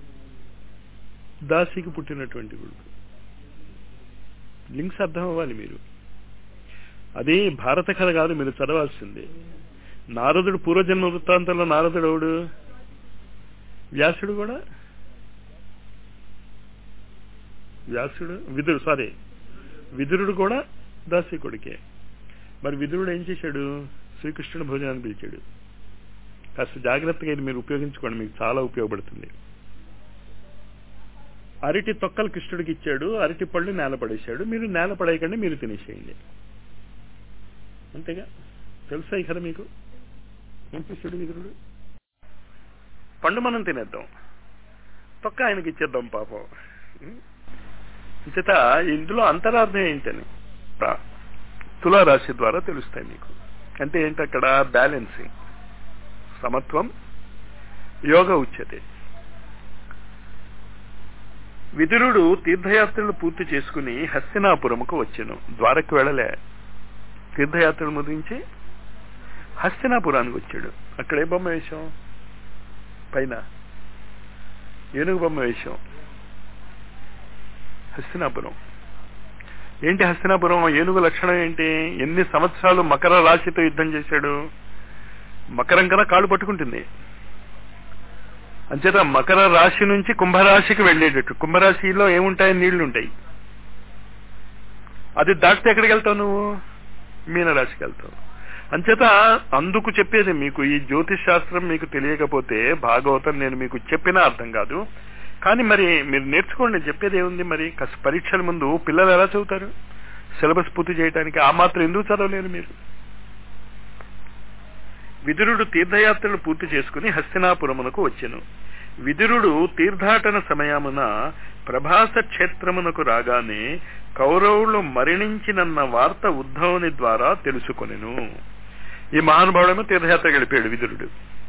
దాసికి పుట్టినటువంటి గుడువు లింక్స్ అర్థం అవ్వాలి మీరు అది భారత కథ కాదు మీరు చదవాల్సిందే నారదుడు పూర్వజన్మ వృత్తాంతంలో నారదుడు ఎవడు వ్యాసుడు కూడా వ్యాసుడు విదురు సారీ విదురుడు కూడా దాసి కొడుకే మరి విదురుడు ఏం చేశాడు శ్రీకృష్ణుడు భోజనాన్ని పిలిచాడు కాస్త జాగ్రత్తగా ఇది మీరు ఉపయోగించుకోండి మీకు చాలా ఉపయోగపడుతుంది అరటి తొక్కలు కృష్ణుడికి ఇచ్చాడు అరటి పళ్ళు నేల పడేశాడు మీరు నేల పడేయకండి మీరు తినేసేయండి అంతేగా తెలుసా ఈ కథ మీకు ఏం చేశాడు విదురుడు పండు మనం తినేద్దాం తొక్క ఆయనకి ఇచ్చేద్దాం పాపం చేత ఇందులో అంతరార్థం ఏంటని తులారాశి ద్వారా తెలుస్తాయి మీకు అంటే ఏంటి అక్కడ బ్యాలెన్సింగ్ సమత్వం యోగ ఉచ్యతే విదురుడు తీర్థయాత్రలు పూర్తి చేసుకుని హస్తినాపురముకు వచ్చాను ద్వారకు వెళ్ళలే తీర్థయాత్రలు ముగించి హస్తినాపురానికి వచ్చాడు అక్కడ ఏ బొమ్మ వేశాం పైన ఏనుగు బొమ్మ వేశాం హస్తినాపురం ఏంటి హస్తినాపురం ఏనుగు లక్షణం ఏంటి ఎన్ని సంవత్సరాలు మకర రాశితో యుద్ధం చేశాడు మకరం కదా కాళ్ళు పట్టుకుంటుంది అంచేత మకర రాశి నుంచి కుంభరాశికి వెళ్ళేటట్టు కుంభరాశిలో ఏముంటాయి నీళ్లు ఉంటాయి అది దాటితే ఎక్కడికి వెళ్తావు నువ్వు మీనరాశికి వెళ్తావు అంచేత అందుకు చెప్పేది మీకు ఈ జ్యోతిష్ శాస్త్రం మీకు తెలియకపోతే భాగవతం నేను మీకు చెప్పినా అర్థం కాదు కానీ మరి మీరు నేర్చుకోండి చెప్పేది ఏముంది మరి పరీక్షల ముందు పిల్లలు ఎలా చదువుతారు సిలబస్ పూర్తి చేయడానికి ఆ మాత్రం ఎందుకు చదవలేరు మీరు విదురుడు తీర్థయాత్రలు పూర్తి చేసుకుని హస్తినాపురమునకు వచ్చెను విదురుడు తీర్థాటన సమయమున ప్రభాస క్షేత్రమునకు రాగానే కౌరవులు మరణించినన్న వార్త ఉద్ధవుని ద్వారా తెలుసుకొనెను ఈ మహానుభావుడేమో తీర్థయాత్ర గడిపాడు విదురుడు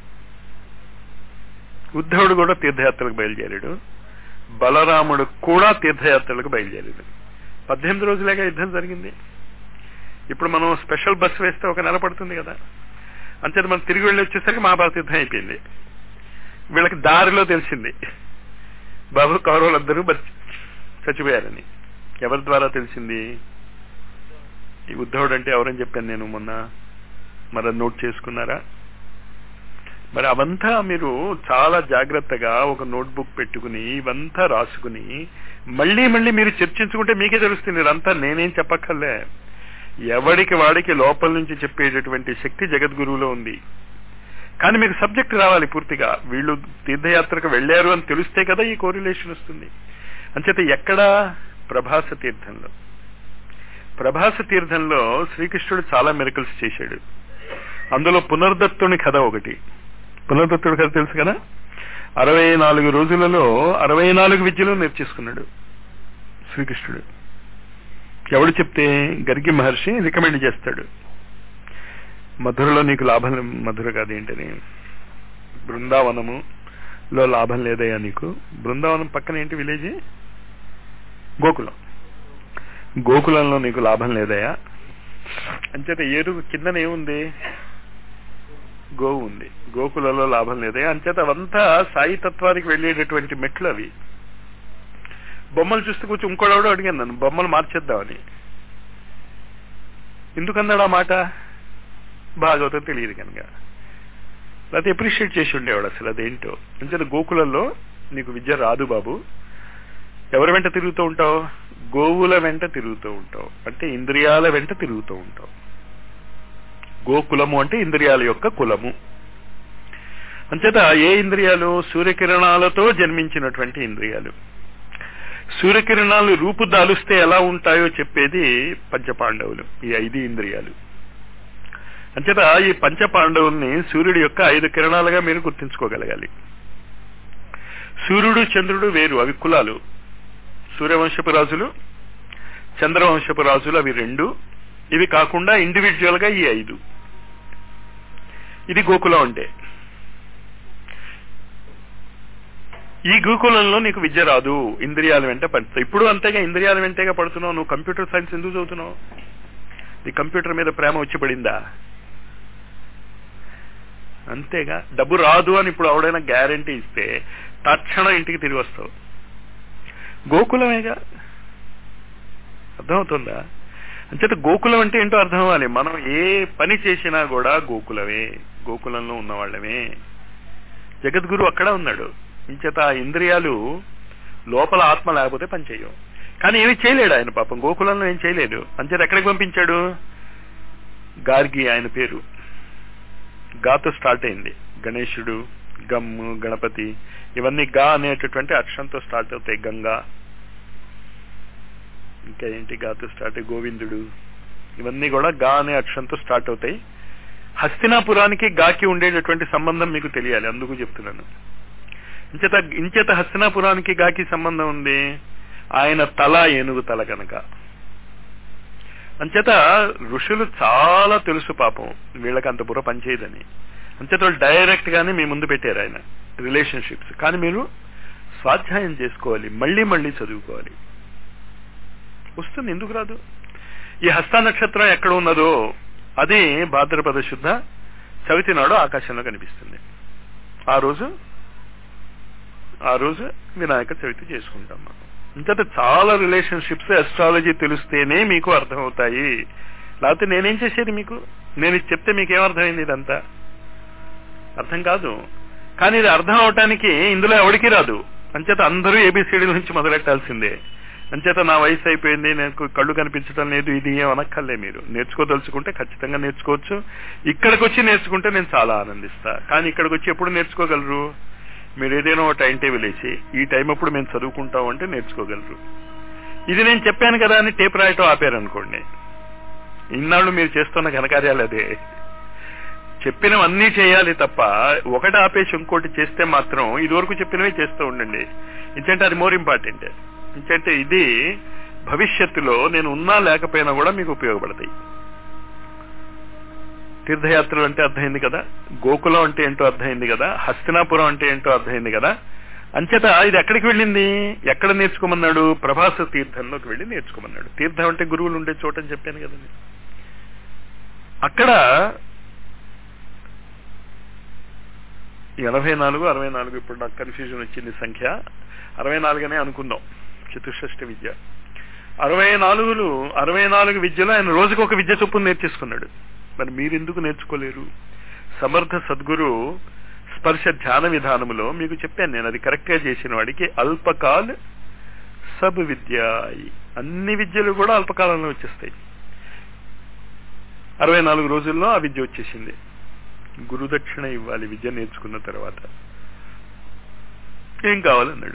ఉద్ధవుడు కూడా తీర్థయాత్రకు బయలుదేరాడు బలరాముడు కూడా తీర్థయాత్రలకు బయలుదేరాడు పద్దెనిమిది రోజులేగా యుద్ధం జరిగింది ఇప్పుడు మనం స్పెషల్ బస్సు వేస్తే ఒక నెల పడుతుంది కదా అంతే మనం తిరిగి వెళ్ళి వచ్చేసరికి మహాభారత యుద్ధం అయిపోయింది వీళ్ళకి దారిలో తెలిసింది బాబు కౌరవులందరూ చచ్చిపోయారని ఎవరి ద్వారా తెలిసింది ఈ ఉద్ధవుడు అంటే ఎవరని చెప్పాను నేను మొన్న మరి నోట్ చేసుకున్నారా మరి అవంతా మీరు చాలా జాగ్రత్తగా ఒక నోట్బుక్ పెట్టుకుని ఇవంతా రాసుకుని మళ్ళీ మళ్ళీ మీరు చర్చించుకుంటే మీకే తెలుస్తుంది ఇదంతా నేనేం చెప్పక్కర్లే ఎవడికి వాడికి లోపల నుంచి చెప్పేటటువంటి శక్తి జగద్గురువులో ఉంది కానీ మీకు సబ్జెక్ట్ రావాలి పూర్తిగా వీళ్ళు తీర్థయాత్రకు వెళ్లారు అని తెలిస్తే కదా ఈ కోరిలేషన్ వస్తుంది అంచేత ఎక్కడ ప్రభాస తీర్థంలో ప్రభాస తీర్థంలో శ్రీకృష్ణుడు చాలా మెరికల్స్ చేశాడు అందులో పునర్దత్తుని కథ ఒకటి పునర్దత్తుడి కథ తెలుసు కదా అరవై నాలుగు రోజులలో అరవై నాలుగు విద్యలు నేర్చేసుకున్నాడు శ్రీకృష్ణుడు ఎవడు చెప్తే గర్గి మహర్షి రికమెండ్ చేస్తాడు మధురలో నీకు లాభం మధుర కాదేంటని బృందావనము లో లాభం లేదయ్యా నీకు బృందావనం పక్కన ఏంటి విలేజ్ గోకులం గోకులంలో నీకు లాభం లేదయ్యా అంచేత ఏరు కిందన ఏముంది గోవు ఉంది గోకులలో లాభం లేదయ్యా అంచేత అవంతా సాయి తత్వానికి వెళ్ళేటటువంటి మెట్లు అవి బొమ్మలు చూస్తే కొంచెం ఇంకోడెవడో అడిగాను నన్ను బొమ్మలు మార్చేద్దామని ఎందుకన్నాడు ఆ మాట భాగవతం తెలియదు కనుక లేకపోతే అప్రిషియేట్ చేసి ఉండేవాడు అసలు అదేంటో అంచేత గోకులంలో నీకు విద్య రాదు బాబు ఎవరి వెంట తిరుగుతూ ఉంటావు గోవుల వెంట తిరుగుతూ ఉంటావు అంటే ఇంద్రియాల వెంట తిరుగుతూ ఉంటావు గోకులము అంటే ఇంద్రియాల యొక్క కులము అంచేత ఏ ఇంద్రియాలు సూర్యకిరణాలతో జన్మించినటువంటి ఇంద్రియాలు సూర్యకిరణాలు రూపు దాలుస్తే ఎలా ఉంటాయో చెప్పేది పంచపాండవులు ఈ ఐదు ఇంద్రియాలు అంచేత ఈ పంచపాండవుల్ని సూర్యుడి యొక్క ఐదు కిరణాలుగా మీరు గుర్తించుకోగలగాలి సూర్యుడు చంద్రుడు వేరు అవి కులాలు సూర్యవంశపు రాజులు చంద్రవంశపు రాజులు అవి రెండు ఇవి కాకుండా ఇండివిజువల్ గా ఈ ఐదు ఇది గోకులం అంటే ఈ గోకులంలో నీకు విద్య రాదు ఇంద్రియాల వెంట పడుతుంది ఇప్పుడు అంతేగా ఇంద్రియాల వెంటేగా పడుతున్నావు నువ్వు కంప్యూటర్ సైన్స్ ఎందుకు చదువుతున్నావు నీ కంప్యూటర్ మీద ప్రేమ వచ్చి పడిందా అంతేగా డబ్బు రాదు అని ఇప్పుడు ఎవడైనా గ్యారంటీ ఇస్తే తక్షణం ఇంటికి తిరిగి వస్తావు గోకులమేగా అర్థమవుతుందా అంచేత గోకులం అంటే ఏంటో అర్థం అవ్వాలి మనం ఏ పని చేసినా కూడా గోకులమే గోకులంలో ఉన్నవాళ్ళమే జగద్గురు అక్కడ ఉన్నాడు ఇంచేత ఆ ఇంద్రియాలు లోపల ఆత్మ లేకపోతే పనిచేయవు కానీ ఏమి చేయలేడు ఆయన పాపం గోకులంలో ఏం చేయలేడు అంచేత ఎక్కడికి పంపించాడు గార్గి ఆయన పేరు గాతో స్టార్ట్ అయింది గణేశుడు గమ్ము గణపతి ఇవన్నీ గా అనేటటువంటి అక్షరంతో స్టార్ట్ అవుతాయి గంగా ఇంకా ఏంటి గాతో స్టార్ట్ గోవిందుడు ఇవన్నీ కూడా గా అనే అక్షరంతో స్టార్ట్ అవుతాయి హస్తినాపురానికి గాకి ఉండేటటువంటి సంబంధం మీకు తెలియాలి అందుకు చెప్తున్నాను ఇంచేత ఇంచేత హస్తినాపురానికి గాకి సంబంధం ఉంది ఆయన తల ఏనుగు తల కనుక అంచేత ఋషులు చాలా తెలుసు పాపం వీళ్ళకి అంత బుర్ర పనిచేయదని అంచేత వాళ్ళు డైరెక్ట్ గానే మీ ముందు పెట్టారు ఆయన రిలేషన్షిప్స్ కానీ మీరు స్వాధ్యాయం చేసుకోవాలి మళ్ళీ మళ్ళీ చదువుకోవాలి వస్తుంది ఎందుకు రాదు ఈ హస్త నక్షత్రం ఎక్కడ ఉన్నదో అది భాద్రపద శుద్ధ చవితి నాడు ఆకాశంలో కనిపిస్తుంది ఆ రోజు ఆ రోజు వినాయక చవితి చేసుకుంటాం మనం ఇంతట చాలా రిలేషన్షిప్స్ అస్ట్రాలజీ తెలిస్తేనే మీకు అర్థమవుతాయి లేకపోతే నేనేం చేసేది మీకు నేను ఇది చెప్తే మీకు ఏమర్థమైంది ఇదంతా అర్థం కాదు కానీ ఇది అర్థం అవటానికి ఇందులో ఎవడికి రాదు అంచేత అందరూ ఏబిసిడి నుంచి మొదలెట్టాల్సిందే అంచేత నా వయసు అయిపోయింది నాకు కళ్ళు కనిపించడం లేదు ఇది ఏం అనక్కర్లే మీరు నేర్చుకోదలుచుకుంటే ఖచ్చితంగా నేర్చుకోవచ్చు ఇక్కడికి వచ్చి నేర్చుకుంటే నేను చాలా ఆనందిస్తా కానీ ఇక్కడికి వచ్చి ఎప్పుడు నేర్చుకోగలరు మీరు ఏదైనా ఒక టైం టేబుల్ వేసి ఈ టైం అప్పుడు మేము చదువుకుంటాం అంటే నేర్చుకోగలరు ఇది నేను చెప్పాను కదా అని టేప్ రాయటం ఆపారనుకోండి ఇన్నాళ్ళు మీరు చేస్తున్న ఘనకార్యాలు అదే చెప్పినవన్నీ చేయాలి తప్ప ఒకటి ఆపేసి ఇంకోటి చేస్తే మాత్రం ఇదివరకు చెప్పినవి చేస్తూ ఉండండి ఎందుకంటే అది మోర్ ఇంపార్టెంట్ ఎందుకంటే ఇది భవిష్యత్తులో నేను ఉన్నా లేకపోయినా కూడా మీకు ఉపయోగపడతాయి తీర్థయాత్రలు అంటే అర్థమైంది కదా గోకులం అంటే ఏంటో అర్థమైంది కదా హస్తినాపురం అంటే ఏంటో అర్థమైంది కదా అంచేత ఇది ఎక్కడికి వెళ్ళింది ఎక్కడ నేర్చుకోమన్నాడు ప్రభాస తీర్థంలోకి వెళ్ళి నేర్చుకోమన్నాడు తీర్థం అంటే గురువులు ఉండే చోట అని చెప్పాను కదండి అక్కడ ఎనభై నాలుగు అరవై నాలుగు ఇప్పుడు నాకు కన్ఫ్యూజన్ వచ్చింది సంఖ్య అరవై నాలుగనే అనుకుందాం చతుషష్టి విద్య అరవై నాలుగులు అరవై నాలుగు విద్యలో ఆయన రోజుకు ఒక విద్య చొప్పున నేర్చేసుకున్నాడు మరి మీరెందుకు నేర్చుకోలేరు సమర్థ సద్గురు స్పర్శ ధ్యాన విధానములో మీకు చెప్పాను నేను అది కరెక్ట్ గా చేసిన వాడికి అల్పకాల్ సబ్ విద్య అన్ని విద్యలు కూడా అల్పకాలంలో వచ్చేస్తాయి అరవై నాలుగు రోజుల్లో ఆ విద్య వచ్చేసింది గురుదక్షిణ ఇవ్వాలి విద్య నేర్చుకున్న తర్వాత ఏం కావాలన్నాడు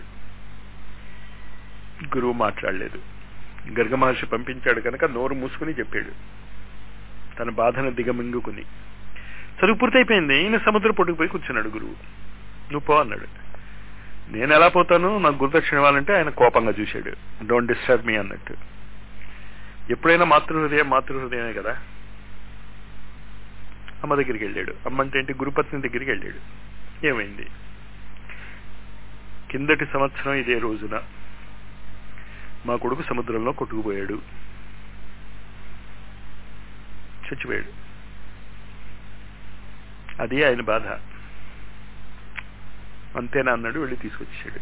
గురువు మాట్లాడలేదు గర్గ మహర్షి పంపించాడు కనుక నోరు మూసుకుని చెప్పాడు తన బాధను దిగమింగుకుని చదువు పూర్తయిపోయింది ఈయన సముద్ర పొట్టుకుపోయి కూర్చున్నాడు గురువు నువ్వు పో అన్నాడు నేను ఎలా పోతాను నాకు గురుదక్షిణ ఇవ్వాలంటే ఆయన కోపంగా చూశాడు డోంట్ డిస్టర్బ్ మీ అన్నట్టు ఎప్పుడైనా మాతృహృదయం మాతృహృదయమే కదా అమ్మ దగ్గరికి వెళ్ళాడు అమ్మ అంటే ఏంటి గురుపత్ని దగ్గరికి వెళ్ళాడు ఏమైంది కిందటి సంవత్సరం ఇదే రోజున మా కొడుకు సముద్రంలో కొట్టుకుపోయాడు చచ్చిపోయాడు అది ఆయన బాధ అంతేనా అన్నాడు వెళ్ళి తీసుకొచ్చాడు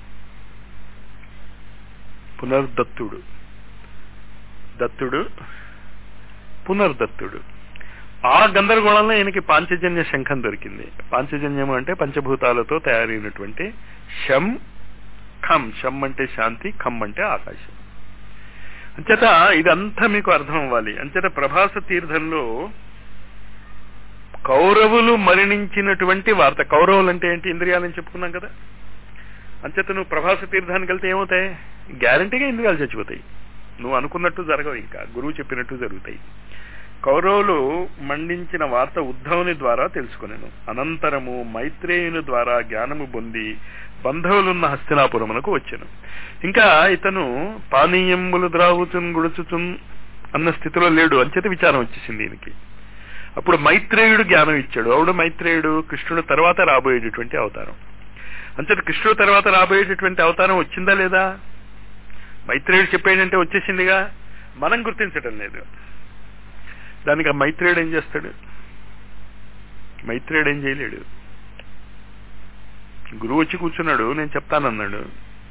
పునర్దత్తుడు దత్తుడు పునర్దత్తుడు ఆ గందరగోళంలో ఈయనకి పాంచజన్య శంఖం దొరికింది పాంచజన్యం అంటే పంచభూతాలతో తయారైనటువంటి శం ఖం శం అంటే శాంతి ఖం అంటే ఆకాశం అంచేత ఇదంతా మీకు అర్థం అవ్వాలి అంచేత ప్రభాస తీర్థంలో కౌరవులు మరణించినటువంటి వార్త కౌరవులు అంటే ఏంటి ఇంద్రియాలని చెప్పుకున్నాం కదా అంచేత నువ్వు ప్రభాస తీర్థానికి వెళ్తే ఏమవుతాయి గ్యారంటీగా ఇంద్రియాలు చచ్చిపోతాయి నువ్వు అనుకున్నట్టు జరగవు ఇంకా గురువు చెప్పినట్టు జరుగుతాయి కౌరవులు మండించిన వార్త ఉద్ధవుని ద్వారా తెలుసుకునేను అనంతరము మైత్రేయుని ద్వారా జ్ఞానము పొంది బంధువులున్న హస్తినాపురమునకు వచ్చాను ఇంకా ఇతను పానీయములు ద్రావుచున్ గుడుచుచున్ అన్న స్థితిలో లేడు అంచేత విచారం వచ్చేసింది ఈయనకి అప్పుడు మైత్రేయుడు జ్ఞానం ఇచ్చాడు అవుడు మైత్రేయుడు కృష్ణుడు తర్వాత రాబోయేటటువంటి అవతారం అంచేత కృష్ణుడు తర్వాత రాబోయేటటువంటి అవతారం వచ్చిందా లేదా మైత్రేయుడు చెప్పేయంటే వచ్చేసిందిగా మనం గుర్తించడం లేదు దానికి ఆ మైత్రేయుడు ఏం చేస్తాడు మైత్రేయుడు ఏం చేయలేడు గురువు వచ్చి కూర్చున్నాడు నేను చెప్తానన్నాడు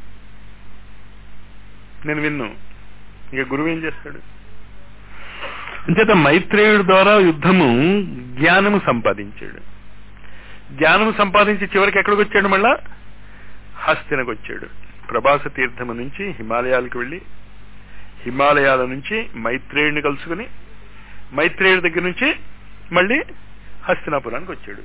నేను విన్ను ఇక గురువు ఏం చేస్తాడు అంచేత మైత్రేయుడి ద్వారా యుద్ధము జ్ఞానము సంపాదించాడు జ్ఞానము సంపాదించి చివరికి ఎక్కడికి వచ్చాడు మళ్ళా హస్తినకు వచ్చాడు ప్రభాస తీర్థము నుంచి హిమాలయాలకు వెళ్ళి హిమాలయాల నుంచి మైత్రేయుడిని కలుసుకుని మైత్రేయుడి దగ్గర నుంచి మళ్ళీ హస్తినాపురానికి వచ్చాడు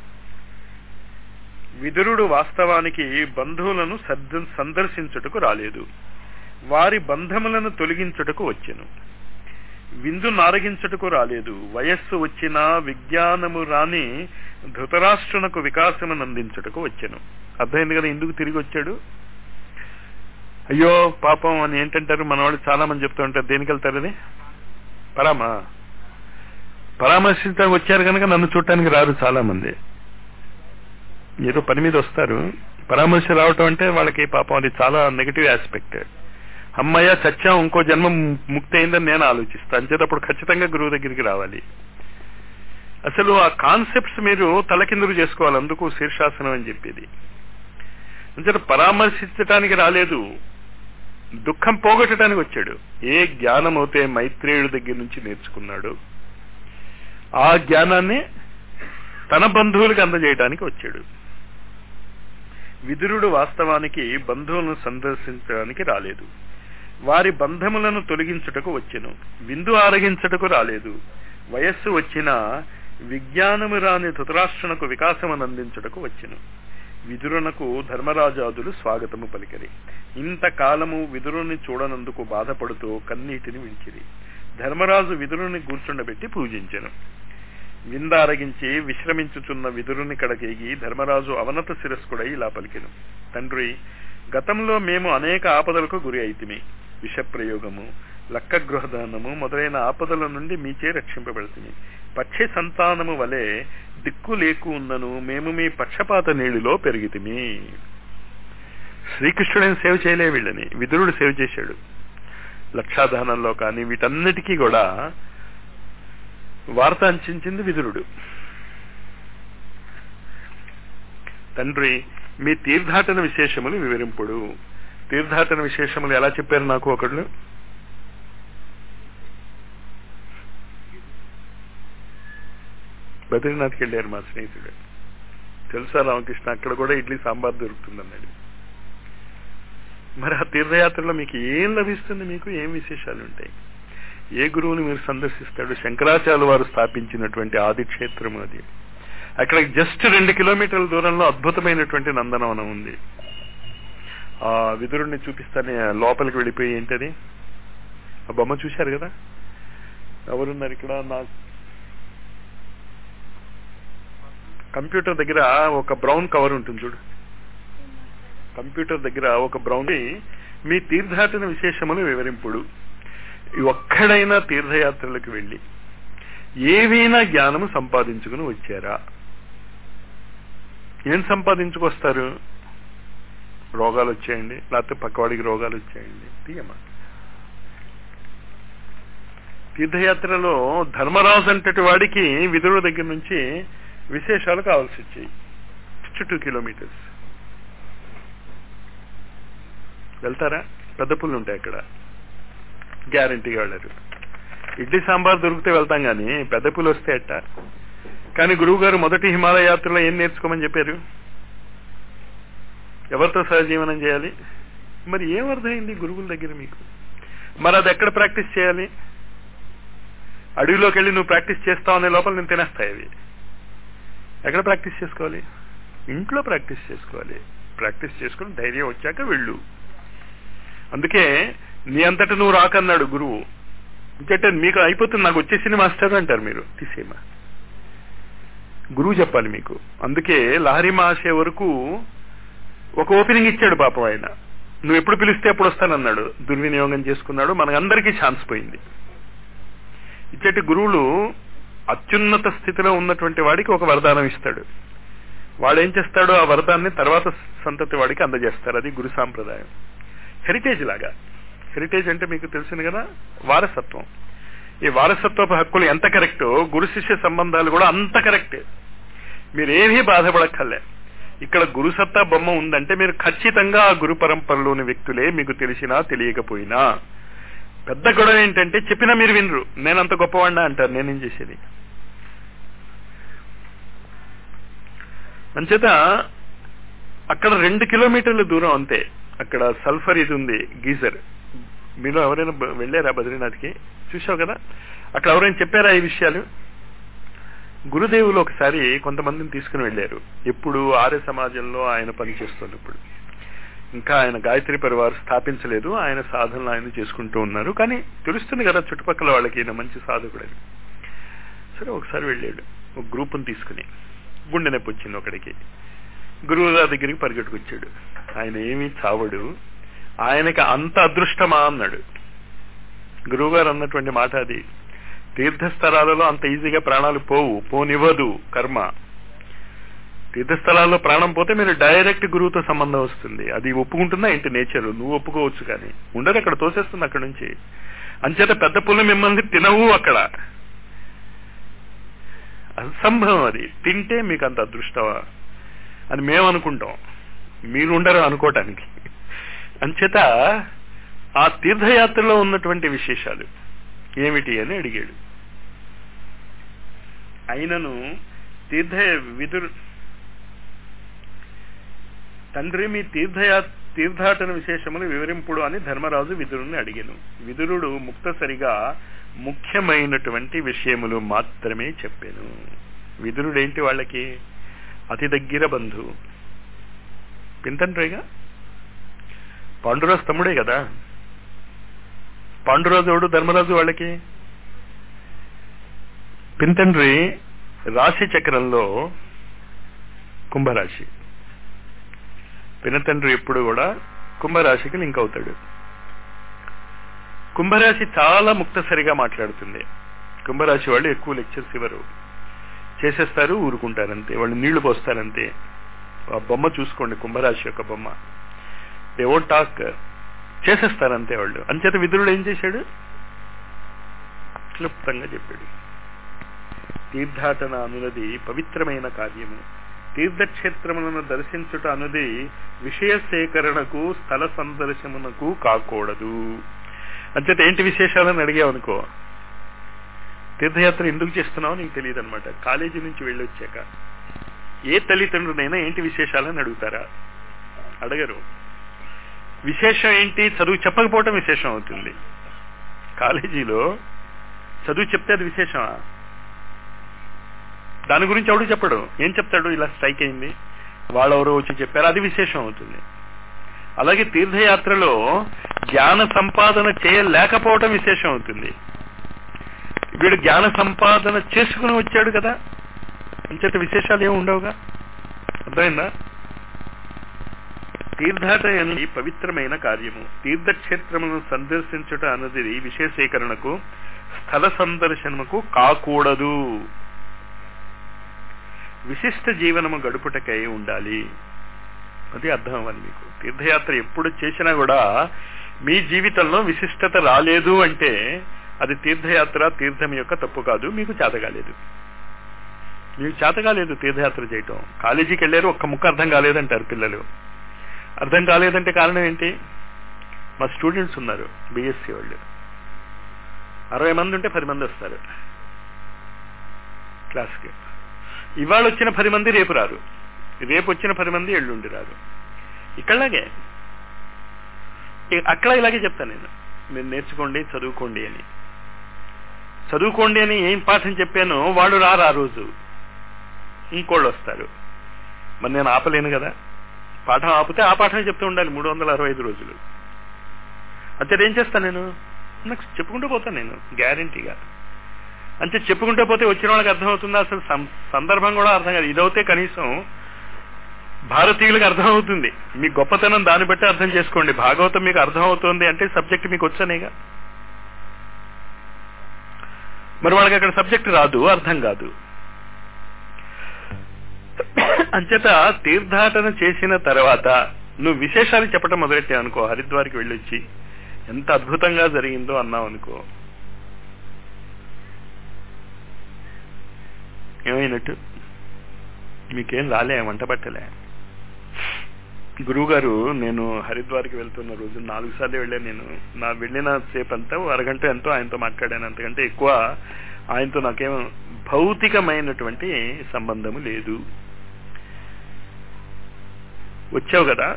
విదురుడు వాస్తవానికి బంధువులను సందర్శించుటకు రాలేదు వారి బంధములను తొలగించుటకు వచ్చెను విందు నారగించుటకు రాలేదు వయస్సు వచ్చినా విజ్ఞానము రాని ధృతరాష్ట్రునకు వికాసమును అందించుటకు వచ్చెను అర్థమైంది కదా ఎందుకు తిరిగి వచ్చాడు అయ్యో పాపం అని ఏంటంటారు మన వాళ్ళు చాలా మంది చెప్తూ ఉంటారు దేనికి వెళ్తారని పరామా పరామర్శించడానికి వచ్చారు కనుక నన్ను చూడటానికి రారు చాలా మంది ఏదో పని మీద వస్తారు పరామర్శ రావటం అంటే వాళ్ళకి పాపం అది చాలా నెగిటివ్ ఆస్పెక్ట్ అమ్మయ్య సత్యం ఇంకో జన్మ ముక్తి అయిందని నేను ఆలోచిస్తాను అంచేటప్పుడు ఖచ్చితంగా గురువు దగ్గరికి రావాలి అసలు ఆ కాన్సెప్ట్స్ మీరు తలకిందులు చేసుకోవాలి అందుకు శీర్షాసనం అని చెప్పేది అంచేత పరామర్శించటానికి రాలేదు దుఃఖం పోగొట్టడానికి వచ్చాడు ఏ జ్ఞానం అయితే మైత్రేయుడి దగ్గర నుంచి నేర్చుకున్నాడు ఆ జ్ఞానాన్ని తన బంధువులకు అందజేయడానికి వచ్చాడు విదురుడు వాస్తవానికి బంధువులను సందర్శించడానికి రాలేదు వారి బంధములను తొలగించుటకు వచ్చెను విందు ఆరగించుటకు రాలేదు వయస్సు వచ్చిన విజ్ఞానము రాని ధృతరాష్ట్రునకు వికాసమును అందించుటకు వచ్చెను విదురునకు ధర్మరాజాదులు స్వాగతము పలికరి ఇంతకాలము విదురుని చూడనందుకు బాధపడుతూ కన్నీటిని విడిచిరి ధర్మరాజు విదురుని కూర్చుండబెట్టి పూజించెను విందారగించి విశ్రమించుచున్న విదురుని కడకేగి ధర్మరాజు అవనత శిరస్కుడై ఇలా పలికెను తండ్రి గతంలో మేము అనేక ఆపదలకు గురి అయితిమి విషప్రయోగము లక్క గృహదానము మొదలైన ఆపదల నుండి మీచే రక్షింపబడుతుంది పక్షి సంతానము వలె దిక్కు లేకు ఉన్నను మేము మీ పక్షపాత నీళ్ళలో పెరిగితిమి శ్రీకృష్ణుడైన సేవ చేయలే వీళ్ళని విదురుడు సేవ చేశాడు లక్షాధానంలో కానీ వీటన్నిటికీ కూడా వార్త అంచించింది విదురుడు తండ్రి మీ తీర్థాటన విశేషములు వివరింపుడు తీర్థాటన విశేషములు ఎలా చెప్పారు నాకు ఒకళ్ళు బద్రీనాథ్కి వెళ్ళారు మా స్నేహితుడు తెలుసా రామకృష్ణ అక్కడ కూడా ఇడ్లీ సాంబార్ దొరుకుతుందన్నాడు మరి ఆ తీర్థయాత్రలో మీకు ఏం లభిస్తుంది మీకు ఏం విశేషాలు ఉంటాయి ఏ గురువుని మీరు సందర్శిస్తాడు శంకరాచార్య వారు స్థాపించినటువంటి ఆది క్షేత్రం అది అక్కడ జస్ట్ రెండు కిలోమీటర్ల దూరంలో అద్భుతమైనటువంటి నందనవనం ఉంది ఆ విదురుణ్ణి చూపిస్తానే లోపలికి వెళ్ళిపోయి ఏంటది ఆ బొమ్మ చూశారు కదా ఎవరున్నారు ఇక్కడ నా కంప్యూటర్ దగ్గర ఒక బ్రౌన్ కవర్ ఉంటుంది చూడు కంప్యూటర్ దగ్గర ఒక బ్రౌన్ మీ తీర్థాటన విశేషములు వివరింపుడు ఒక్కడైనా తీర్థయాత్రలకు వెళ్ళి ఏవైనా జ్ఞానము సంపాదించుకుని వచ్చారా ఏం సంపాదించుకొస్తారు రోగాలు వచ్చాయండి లేకపోతే పక్కవాడికి రోగాలు వచ్చాయండి తీయమ్మా తీర్థయాత్రలో ధర్మరాజు అంతటి వాడికి విదురుల దగ్గర నుంచి విశేషాలు కావాల్సి వచ్చాయి సిక్స్టీ టూ కిలోమీటర్స్ వెళ్తారా పెద్ద పుల్లు ఉంటాయి అక్కడ గ్యారంటీగా వెళ్ళరు ఇడ్లీ సాంబార్ దొరికితే వెళ్తాం కానీ పెద్ద పులు వస్తే ఎట్ట కానీ గురువు గారు మొదటి హిమాలయ యాత్రలో ఏం నేర్చుకోమని చెప్పారు ఎవరితో సహజీవనం చేయాలి మరి ఏం అర్థమైంది గురువుల దగ్గర మీకు మరి అది ఎక్కడ ప్రాక్టీస్ చేయాలి అడవిలోకి వెళ్ళి నువ్వు ప్రాక్టీస్ చేస్తావు అనే లోపల నేను తినేస్తాయి అవి ఎక్కడ ప్రాక్టీస్ చేసుకోవాలి ఇంట్లో ప్రాక్టీస్ చేసుకోవాలి ప్రాక్టీస్ చేసుకుని ధైర్యం వచ్చాక వెళ్ళు అందుకే నీ అంతటా నువ్వు రాకన్నాడు గురువు ఇంకంటే మీకు అయిపోతుంది నాకు వచ్చేసింది మాస్టర్ అంటారు మీరు తీసేమా గురువు చెప్పాలి మీకు అందుకే లహరి మహాశయ వరకు ఒక ఓపెనింగ్ ఇచ్చాడు పాపం ఆయన నువ్వు ఎప్పుడు పిలిస్తే అప్పుడు వస్తానన్నాడు దుర్వినియోగం చేసుకున్నాడు మనకందరికీ ఛాన్స్ పోయింది ఇచ్చటి గురువులు అత్యున్నత స్థితిలో ఉన్నటువంటి వాడికి ఒక వరదానం ఇస్తాడు వాడేం చేస్తాడో ఆ వరదాన్ని తర్వాత సంతతి వాడికి అందజేస్తారు అది గురు సాంప్రదాయం హెరిటేజ్ లాగా హెరిటేజ్ అంటే మీకు తెలిసింది కదా వారసత్వం ఈ వారసత్వపు హక్కులు ఎంత కరెక్టో గురు శిష్య సంబంధాలు కూడా అంత కరెక్టే మీరేమీ బాధపడక్కర్లే ఇక్కడ గురుసత్తా బొమ్మ ఉందంటే మీరు ఖచ్చితంగా ఆ గురు పరంపరలోని వ్యక్తులే మీకు తెలిసినా తెలియకపోయినా పెద్ద గొడవ ఏంటంటే చెప్పినా మీరు వినరు నేనంత గొప్పవాడినా అంటారు నేనేం చేసేది అంచేత అక్కడ రెండు కిలోమీటర్ల దూరం అంతే అక్కడ సల్ఫర్ ఇది ఉంది గీజర్ మీలో ఎవరైనా వెళ్ళారా బద్రీనాథ్కి చూసావు కదా అక్కడ ఎవరైనా చెప్పారా ఈ విషయాలు గురుదేవులు ఒకసారి కొంతమందిని తీసుకుని వెళ్ళారు ఎప్పుడు ఆర్య సమాజంలో ఆయన పనిచేస్తున్నప్పుడు ఇంకా ఆయన గాయత్రి పరివారు స్థాపించలేదు ఆయన సాధనలు ఆయన చేసుకుంటూ ఉన్నారు కానీ తెలుస్తుంది కదా చుట్టుపక్కల వాళ్ళకి ఈయన మంచి సాధకుడని సరే ఒకసారి వెళ్ళాడు ఒక గ్రూప్ని తీసుకుని గుండె నొప్పి వచ్చింది ఒకడికి గురువు గారి దగ్గరికి పరిగెట్టుకొచ్చాడు ఆయన ఏమీ చావడు ఆయనకి అంత అదృష్టమా అన్నాడు గురువు గారు అన్నటువంటి మాట అది తీర్థస్థలాలలో అంత ఈజీగా ప్రాణాలు పోవు పోనివ్వదు కర్మ తీర్థస్థలాల్లో ప్రాణం పోతే మీరు డైరెక్ట్ గురువుతో సంబంధం వస్తుంది అది ఒప్పుకుంటుందా ఏంటి నేచర్ నువ్వు ఒప్పుకోవచ్చు కానీ ఉండదు అక్కడ తోసేస్తుంది అక్కడ నుంచి అంచేత పెద్ద పుల్ల మిమ్మల్ని తినవు అక్కడ అసంభవం అది తింటే మీకు అంత అదృష్టమా అని మేము అనుకుంటాం మీరు ఉండరు అనుకోవటానికి అంచేత ఆ తీర్థయాత్రలో ఉన్నటువంటి విశేషాలు ఏమిటి అని అడిగాడు అయినను తీర్థ విదురు తండ్రి మీ తీర్థయా తీర్థాటన విశేషములు వివరింపుడు అని ధర్మరాజు విదురుని అడిగాను విదురుడు ముక్తసరిగా ముఖ్యమైనటువంటి విషయములు మాత్రమే చెప్పాను విదురుడేంటి వాళ్ళకి అతి దగ్గర బంధువు పింతండ్రేగా పాండురాజు తమ్ముడే కదా పాండురాజు ఎవడు ధర్మరాజు వాళ్ళకి పింతండ్రి రాశి చక్రంలో కుంభరాశి పినతండ్రి ఎప్పుడు కూడా కుంభరాశికి లింక్ అవుతాడు కుంభరాశి చాలా ముక్తసరిగా మాట్లాడుతుంది కుంభరాశి వాళ్ళు ఎక్కువ లెక్చర్స్ ఇవ్వరు చేసేస్తారు ఊరుకుంటారంతే వాళ్ళు నీళ్లు పోస్తారంతే ఆ బొమ్మ చూసుకోండి కుంభరాశి యొక్క బొమ్మ దే ఓంట్ టాక్ చేసేస్తారంతే వాళ్ళు అంచేత విదురుడు ఏం చేశాడు క్లుప్తంగా చెప్పాడు తీర్థాటన అనునది పవిత్రమైన కార్యము తీర్థక్షేత్రములను దర్శించుట అనుది విషయ సేకరణకు స్థల సందర్శనకు కాకూడదు అంచేత ఏంటి విశేషాలని అడిగావనుకో తీర్థయాత్ర ఎందుకు చేస్తున్నావు నీకు తెలియదు అనమాట కాలేజీ నుంచి వెళ్ళొచ్చాక ఏ తల్లిదండ్రులైనా ఏంటి విశేషాలని అడుగుతారా అడగరు విశేషం ఏంటి చదువు చెప్పకపోవటం విశేషం అవుతుంది కాలేజీలో చదువు చెప్తే అది విశేషమా దాని గురించి ఎవడు చెప్పడు ఏం చెప్తాడు ఇలా స్ట్రైక్ అయింది వాళ్ళెవరో వచ్చి చెప్పారు అది విశేషం అవుతుంది అలాగే తీర్థయాత్రలో జ్ఞాన సంపాదన చేయలేకపోవటం విశేషం అవుతుంది వీడు జ్ఞాన సంపాదన చేసుకుని వచ్చాడు కదా అంచేత విశేషాలు ఏమి ఉండవుగా అర్థమైందా తీర్థాటయని పవిత్రమైన కార్యము తీర్థక్షేత్రములను సందర్శించుట అన్నది విషయ సేకరణకు స్థల సందర్శనముకు కాకూడదు విశిష్ట జీవనము గడుపుటకై ఉండాలి అది అర్థం అవ్వాలి మీకు తీర్థయాత్ర ఎప్పుడు చేసినా కూడా మీ జీవితంలో విశిష్టత రాలేదు అంటే అది తీర్థయాత్ర తీర్థం యొక్క తప్పు కాదు మీకు చేతగాలేదు మీకు చేతగాలేదు తీర్థయాత్ర చేయటం కాలేజీకి వెళ్ళారు ఒక్క ముక్క అర్థం కాలేదంటారు పిల్లలు అర్థం కాలేదంటే కారణం ఏంటి మా స్టూడెంట్స్ ఉన్నారు బిఎస్సి వాళ్ళు అరవై మంది ఉంటే పది మంది వస్తారు క్లాస్కి ఇవాళ వచ్చిన పది మంది రేపు రారు రేపు వచ్చిన పది మంది ఎల్లుండి రారు ఇక్కడలాగే అక్కడ ఇలాగే చెప్తాను నేను మీరు నేర్చుకోండి చదువుకోండి అని చదువుకోండి అని ఏం పాఠం చెప్పానో వాడు రారు ఆ రోజు ఇంకోళ్ళు వస్తారు మరి నేను ఆపలేను కదా పాఠం ఆపితే ఆ పాఠమే చెప్తూ ఉండాలి మూడు వందల అరవై ఐదు రోజులు అంతే ఏం చేస్తాను నేను నాకు చెప్పుకుంటూ పోతాను నేను గ్యారంటీగా అంటే చెప్పుకుంటూ పోతే వచ్చిన వాళ్ళకి అర్థమవుతుందా అసలు సందర్భం కూడా అర్థం కాదు ఇదవుతే కనీసం భారతీయులకు అర్థమవుతుంది మీ గొప్పతనం దాన్ని బట్టి అర్థం చేసుకోండి భాగవతం మీకు అర్థమవుతుంది అంటే సబ్జెక్ట్ మీకు వచ్చనేగా మరి వాళ్ళకి అక్కడ సబ్జెక్ట్ రాదు అర్థం కాదు అంచేత తీర్థాటన చేసిన తర్వాత నువ్వు విశేషాలు చెప్పడం మొదలెట్టావు అనుకో హరిద్వార్కి వెళ్ళొచ్చి ఎంత అద్భుతంగా జరిగిందో అన్నావు అనుకో ఏమైనట్టు మీకేం రాలే వంట పట్టలే గురువు గారు నేను హరిద్వార్కి వెళ్తున్న రోజు నాలుగు సార్లు వెళ్ళాను నేను నా వెళ్ళిన సేపు అంతా అరగంట ఎంతో ఆయనతో మాట్లాడాను అంతకంటే ఎక్కువ ఆయనతో నాకేం భౌతికమైనటువంటి సంబంధము లేదు వచ్చావు కదా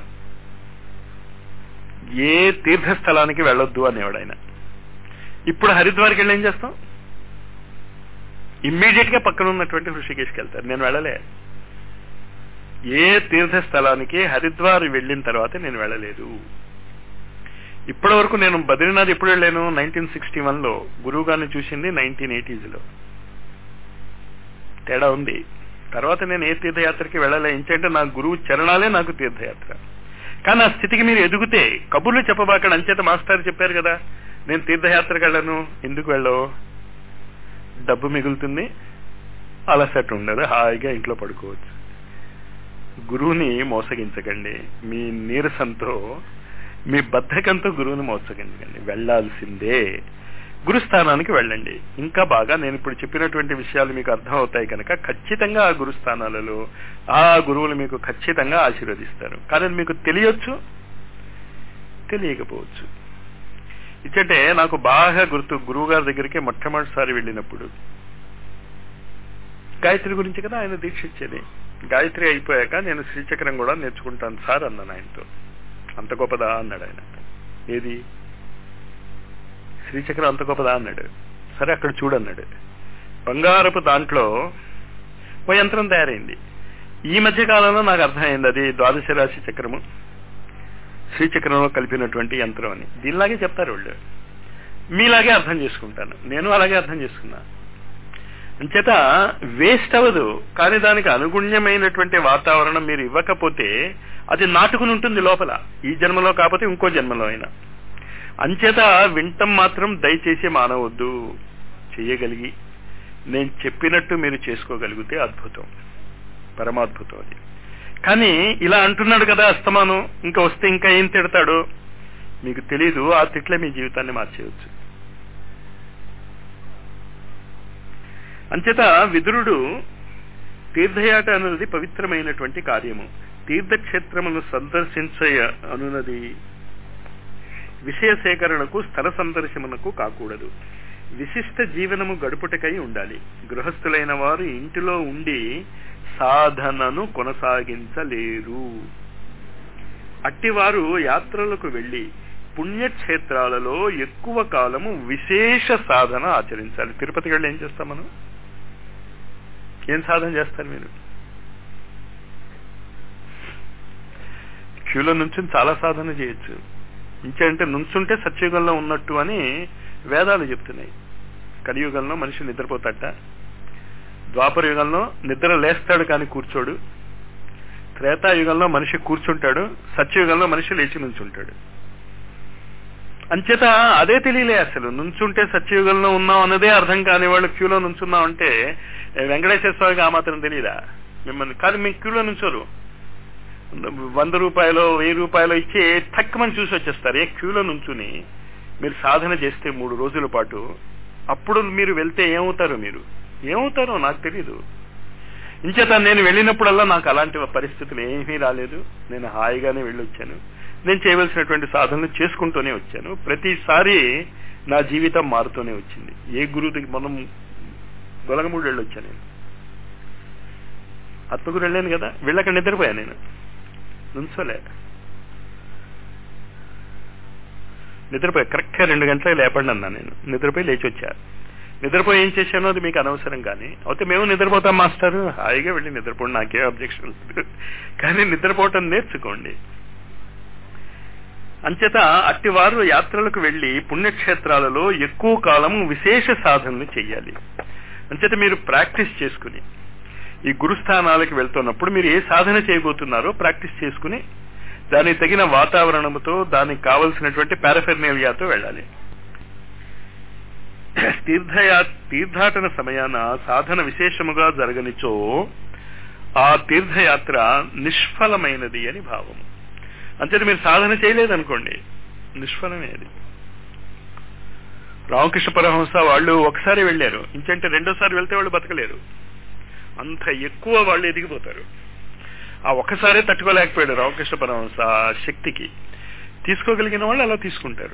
ఏ తీర్థస్థలానికి వెళ్ళొద్దు అనేవాడు ఆయన ఇప్పుడు హరిద్వార్కి వెళ్ళి ఏం చేస్తాం ఇమ్మీడియట్ గా పక్కన ఉన్నటువంటి హృషికేశ్కి వెళ్తారు నేను వెళ్ళలే ఏ తీర్థస్థలానికి హరిద్వార్ వెళ్ళిన తర్వాత నేను వెళ్ళలేదు ఇప్పటి వరకు నేను బద్రీనాథ్ ఎప్పుడు వెళ్ళాను నైన్టీన్ సిక్స్టీ వన్ లో గురువు గారిని చూసింది నైన్టీన్ ఎయిటీస్ లో తేడా ఉంది తర్వాత నేను ఏ తీర్థయాత్రకి వెళ్ళలే ఏంటంటే నా గురువు చరణాలే నాకు తీర్థయాత్ర కానీ ఆ స్థితికి మీరు ఎదుగుతే కబుర్లు చెప్పబాకండి అంచేత మాస్టర్ చెప్పారు కదా నేను తీర్థయాత్రకు వెళ్ళను ఎందుకు వెళ్ళవు డబ్బు మిగులుతుంది అలసట ఉండదు హాయిగా ఇంట్లో పడుకోవచ్చు గురువుని మోసగించకండి మీ నీరసంతో మీ బద్ధకంతో గురువుని మోసగించకండి వెళ్లాల్సిందే గురుస్థానానికి వెళ్ళండి ఇంకా బాగా నేను ఇప్పుడు చెప్పినటువంటి విషయాలు మీకు అర్థం అవుతాయి కనుక ఖచ్చితంగా ఆ గురుస్థానాలలో ఆ గురువులు మీకు ఖచ్చితంగా ఆశీర్వదిస్తారు కానీ మీకు తెలియచ్చు తెలియకపోవచ్చు ఇచ్చంటే నాకు బాగా గుర్తు గురువు గారి దగ్గరికి మొట్టమొదటిసారి వెళ్ళినప్పుడు గాయత్రి గురించి కదా ఆయన దీక్ష ఇచ్చేది గాయత్రి అయిపోయాక నేను శ్రీచక్రం కూడా నేర్చుకుంటాను సార్ అన్నాను ఆయనతో అంత గొప్పదా అన్నాడు ఆయన ఏది శ్రీచక్రం అంత గొప్పదా అన్నాడు సరే అక్కడ చూడన్నాడు బంగారపు దాంట్లో ఓ యంత్రం తయారైంది ఈ మధ్య కాలంలో నాకు అర్థమైంది అది ద్వాదశ రాశి చక్రము శ్రీచక్రంలో కలిపినటువంటి యంత్రం అని దీనిలాగే చెప్తారు వాళ్ళు మీలాగే అర్థం చేసుకుంటాను నేను అలాగే అర్థం చేసుకున్నా అంచేత వేస్ట్ అవ్వదు కానీ దానికి అనుగుణ్యమైనటువంటి వాతావరణం మీరు ఇవ్వకపోతే అది నాటుకుని ఉంటుంది లోపల ఈ జన్మలో కాకపోతే ఇంకో జన్మలో అయినా అంచేత వింటం మాత్రం దయచేసి మానవద్దు చెయ్యగలిగి నేను చెప్పినట్టు మీరు చేసుకోగలిగితే అద్భుతం పరమాద్భుతం అది కానీ ఇలా అంటున్నాడు కదా అస్తమానం ఇంకా వస్తే ఇంకా ఏం తిడతాడు మీకు తెలీదు ఆ తిట్లే మీ జీవితాన్ని మార్చేయవచ్చు అంచేత విదురుడు తీర్థయాట అన్నది పవిత్రమైనటువంటి కార్యము తీర్థక్షేత్రమును సందర్శించయ అనున్నది విషయ సేకరణకు స్థల సందర్శనకు కాకూడదు విశిష్ట జీవనము గడుపుటకై ఉండాలి గృహస్థులైన వారు ఇంటిలో ఉండి సాధనను కొనసాగించలేరు అట్టివారు యాత్రలకు వెళ్లి పుణ్యక్షేత్రాలలో ఎక్కువ కాలము విశేష సాధన ఆచరించాలి తిరుపతికి వెళ్ళి ఏం చేస్తాం మనం ఏం సాధన చేస్తారు మీరు క్యూలో నుంచి చాలా సాధన చేయొచ్చు ఇంకేంటే నుంచుంటే సత్యయుగంలో ఉన్నట్టు అని వేదాలు చెప్తున్నాయి కలియుగంలో మనిషి నిద్రపోతాట ద్వాపర యుగంలో నిద్ర లేస్తాడు కానీ కూర్చోడు త్రేతాయుగంలో మనిషి కూర్చుంటాడు సత్యయుగంలో మనిషి లేచి నుంచుంటాడు అంచేత అదే తెలియలే అసలు నుంచుంటే సత్యయుగంలో ఉన్నాం అన్నదే అర్థం కాని వాళ్ళు క్యూలో నుంచున్నాం అంటే వెంకటేశ్వర స్వామికి ఆ మాత్రం తెలియదా మిమ్మల్ని కానీ మీ క్యూలో నుంచోరు వంద రూపాయలు వెయ్యి రూపాయలు ఇచ్చి తక్కువని చూసి వచ్చేస్తారు ఏ క్యూలో నుంచుని మీరు సాధన చేస్తే మూడు రోజుల పాటు అప్పుడు మీరు వెళ్తే ఏమవుతారు మీరు ఏమవుతారో నాకు తెలీదు ఇంచేత నేను వెళ్ళినప్పుడల్లా నాకు అలాంటి పరిస్థితులు ఏమీ రాలేదు నేను హాయిగానే వెళ్ళొచ్చాను నేను చేయవలసినటువంటి సాధనలు చేసుకుంటూనే వచ్చాను ప్రతిసారి నా జీవితం మారుతూనే వచ్చింది ఏ గురువుకి మనం గొలగమూడు వెళ్ళొచ్చాను నేను ఆత్మగురు వెళ్ళాను కదా వెళ్ళక నిద్రపోయాను నేను నుంచోలే నిద్రపోయి కరెక్ట్గా రెండు గంటలకు లేపండి అన్నా నేను నిద్రపోయి లేచి వచ్చా నిద్రపోయి ఏం చేశానో అది మీకు అనవసరం కానీ అయితే మేము నిద్రపోతాం మాస్టర్ హాయిగా వెళ్ళి నిద్రపోండి నాకే అబ్జెక్షన్ లేదు కానీ నిద్రపోవటం నేర్చుకోండి అంచేత అట్టివారు యాత్రలకు వెళ్లి పుణ్యక్షేత్రాలలో ఎక్కువ కాలం విశేష సాధనలు చెయ్యాలి అంచేత మీరు ప్రాక్టీస్ చేసుకుని ఈ గురుస్థానాలకు వెళ్తున్నప్పుడు మీరు ఏ సాధన చేయబోతున్నారో ప్రాక్టీస్ చేసుకుని దానికి తగిన వాతావరణంతో దానికి కావలసినటువంటి పారఫెర్నేలియాతో వెళ్ళాలి తీర్థయా తీర్థాటన సమయాన సాధన విశేషముగా జరగనిచో ఆ తీర్థయాత్ర నిష్ఫలమైనది అని భావం అంతే మీరు సాధన చేయలేదనుకోండి నిష్ఫలమే అది రామకృష్ణ పరమహంస వాళ్ళు ఒకసారి వెళ్ళారు ఇంకంటే రెండోసారి వెళ్తే వాళ్ళు బతకలేరు అంత ఎక్కువ వాళ్ళు ఎదిగిపోతారు ఆ ఒక్కసారే తట్టుకోలేకపోయాడు రామకృష్ణ పరమహంస శక్తికి తీసుకోగలిగిన వాళ్ళు అలా తీసుకుంటారు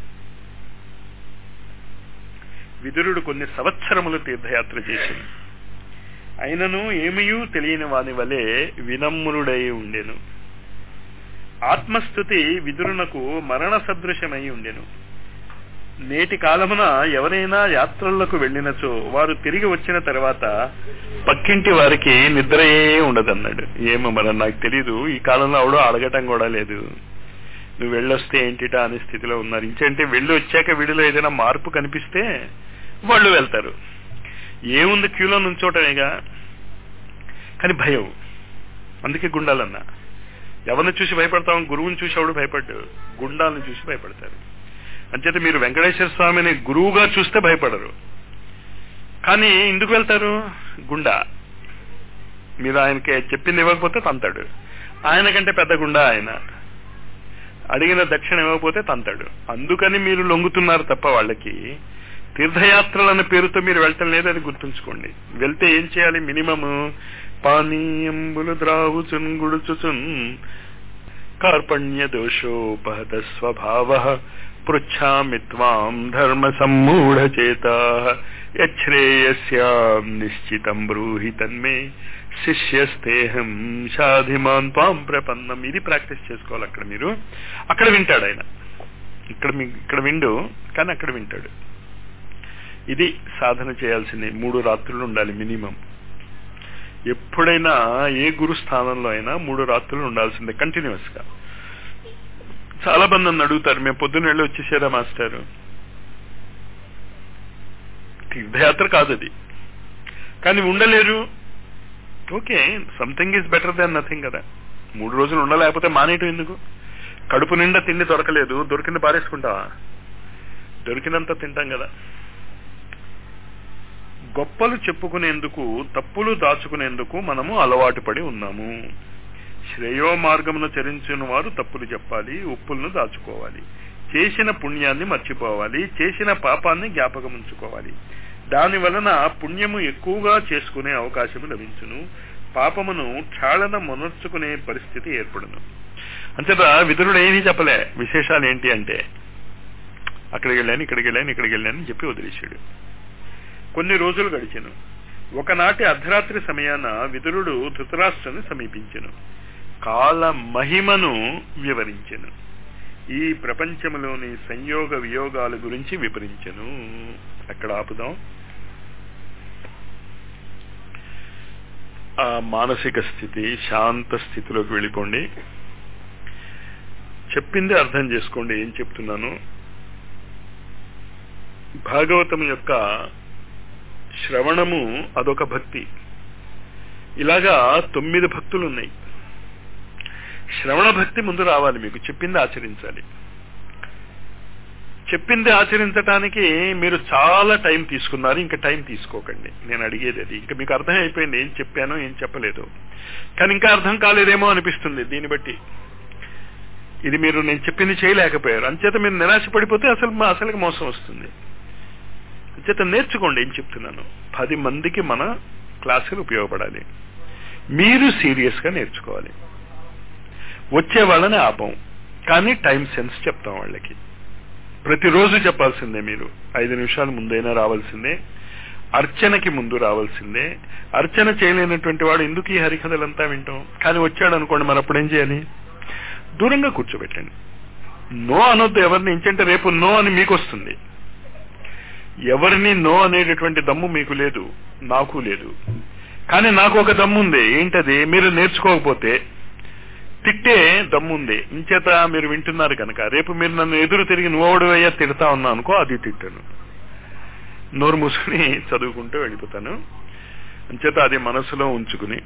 విదురుడు కొన్ని సంవత్సరములు తీర్థయాత్ర చేసింది అయినను ఏమయూ తెలియని వాని వలె వినమ్రుడై ఉండెను ఆత్మస్థుతి విదురునకు మరణ సదృశమై ఉండెను నేటి కాలమున ఎవరైనా యాత్రలకు వెళ్ళినచో వారు తిరిగి వచ్చిన తర్వాత పక్కింటి వారికి నిద్రయే ఉండదన్నాడు ఏమో మరి నాకు తెలీదు ఈ కాలంలో ఆవిడ అడగటం కూడా లేదు నువ్వు వెళ్ళొస్తే ఏంటిటా అనే స్థితిలో ఉన్నారు ఇంకంటే వెళ్ళి వచ్చాక వీడిలో ఏదైనా మార్పు కనిపిస్తే వాళ్ళు వెళ్తారు ఏముంది క్యూలో నుంచోటమేగా కానీ భయం అందుకే గుండాలన్నా ఎవరిని చూసి భయపడతాం గురువుని చూసి ఎవడు భయపడ్డు గుండాలను చూసి భయపడతారు అంచేత మీరు వెంకటేశ్వర స్వామిని గురువుగా చూస్తే భయపడరు కానీ ఎందుకు వెళ్తారు గుండా మీరు ఆయనకి చెప్పింది ఇవ్వకపోతే తంతాడు ఆయన కంటే పెద్ద గుండా ఆయన అడిగిన దక్షిణ ఇవ్వకపోతే తంతాడు అందుకని మీరు లొంగుతున్నారు తప్ప వాళ్ళకి తీర్థయాత్రలన్న పేరుతో మీరు వెళ్ళటం లేదని గుర్తుంచుకోండి వెళ్తే ఏం చేయాలి మినిమమ్ పానీయంబులు ద్రావుచున్ గుడుచుచున్ కార్పణ్య దోషోపహత స్వభావ పృచ్ఛామి త్వాం ధర్మ సమ్మూఢచేత యశ్రేయస్యాం నిశ్చితం బ్రూహి తన్మే శిష్యస్తేహం షాధిమాన్ త్వాం ప్రపన్నం ఇది ప్రాక్టీస్ చేసుకోవాలి అక్కడ మీరు అక్కడ వింటాడు ఆయన ఇక్కడ ఇక్కడ విండు కానీ అక్కడ వింటాడు ఇది సాధన చేయాల్సింది మూడు రాత్రులు ఉండాలి మినిమం ఎప్పుడైనా ఏ గురు స్థానంలో అయినా మూడు రాత్రులు ఉండాల్సిందే కంటిన్యూస్ గా చాలా మంది నన్ను అడుగుతారు మేము పొద్దున్న వెళ్ళి వచ్చేసారా మాస్టారు తీర్థయాత్ర కాదు అది కానీ ఉండలేరు okay something is better than nothing కదా మూడు రోజులు ఉండలేకపోతే మానేయటం ఎందుకు కడుపు నిండా తిండి దొరకలేదు దొరికింది పారేసుకుంటావా దొరికినంత తింటాం కదా గొప్పలు చెప్పుకునేందుకు తప్పులు దాచుకునేందుకు మనము అలవాటు పడి ఉన్నాము శ్రేయో మార్గమును చరించిన వారు తప్పులు చెప్పాలి ఉప్పులను దాచుకోవాలి చేసిన పుణ్యాన్ని మర్చిపోవాలి చేసిన పాపాన్ని జ్ఞాపకం ఉంచుకోవాలి దాని వలన పుణ్యము ఎక్కువగా చేసుకునే అవకాశము లభించును పాపమును క్షాళన మొనర్చుకునే పరిస్థితి ఏర్పడును అంతేత విదురుడు ఏమీ చెప్పలే విశేషాలు ఏంటి అంటే అక్కడికి వెళ్ళాను ఇక్కడికి వెళ్ళాను ఇక్కడికి వెళ్ళాను అని చెప్పి వదిలేశాడు కొన్ని రోజులు గడిచెను ఒకనాటి అర్ధరాత్రి సమయాన విదురుడు ధృతరాష్ట్రని సమీపించెను కాల మహిమను వివరించెను ఈ ప్రపంచంలోని సంయోగ వియోగాల గురించి వివరించెను అక్కడ ఆపుదాం ఆ మానసిక స్థితి శాంత స్థితిలోకి వెళ్ళిపోండి చెప్పింది అర్థం చేసుకోండి ఏం చెప్తున్నాను భాగవతం యొక్క శ్రవణము అదొక భక్తి ఇలాగా తొమ్మిది భక్తులు ఉన్నాయి శ్రవణ భక్తి ముందు రావాలి మీకు చెప్పింది ఆచరించాలి చెప్పింది ఆచరించడానికి మీరు చాలా టైం తీసుకున్నారు ఇంకా టైం తీసుకోకండి నేను అడిగేది అది ఇంకా మీకు అర్థం అయిపోయింది ఏం చెప్పానో ఏం చెప్పలేదు కానీ ఇంకా అర్థం కాలేదేమో అనిపిస్తుంది దీన్ని బట్టి ఇది మీరు నేను చెప్పింది చేయలేకపోయారు అంచేత మీరు నిరాశ పడిపోతే అసలు మా అసలుకి మోసం వస్తుంది అంచేత నేర్చుకోండి ఏం చెప్తున్నాను పది మందికి మన క్లాసులు ఉపయోగపడాలి మీరు సీరియస్ గా నేర్చుకోవాలి వచ్చే వాళ్ళని ఆపం కానీ టైం సెన్స్ చెప్తాం వాళ్ళకి ప్రతిరోజు చెప్పాల్సిందే మీరు ఐదు నిమిషాల ముందైనా రావాల్సిందే అర్చనకి ముందు రావాల్సిందే అర్చన చేయలేనటువంటి వాడు ఎందుకు ఈ హరికథలంతా వింటాం కానీ వచ్చాడు అనుకోండి మరి అప్పుడు ఏం చేయాలి దూరంగా కూర్చోబెట్టండి నో అనొద్దు ఎవరిని ఇంచంటే రేపు నో అని మీకు వస్తుంది ఎవరిని నో అనేటటువంటి దమ్ము మీకు లేదు నాకు లేదు కానీ నాకు ఒక దమ్ము ఉంది ఏంటది మీరు నేర్చుకోకపోతే తిట్టే దమ్ముంది ఇంచేత మీరు వింటున్నారు కనుక రేపు మీరు నన్ను ఎదురు తిరిగి నువ్వోడు అయ్యా తిడతా ఉన్నా అనుకో అది తిట్టాను నోరు మూసుకుని చదువుకుంటూ వెళ్ళిపోతాను అంచేత అది మనసులో ఉంచుకుని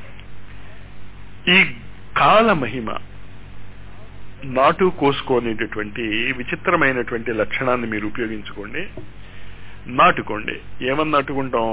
ఈ కాల మహిమ నాటు కోసుకోనేటటువంటి విచిత్రమైనటువంటి లక్షణాన్ని మీరు ఉపయోగించుకోండి నాటుకోండి ఏమని నాటుకుంటాం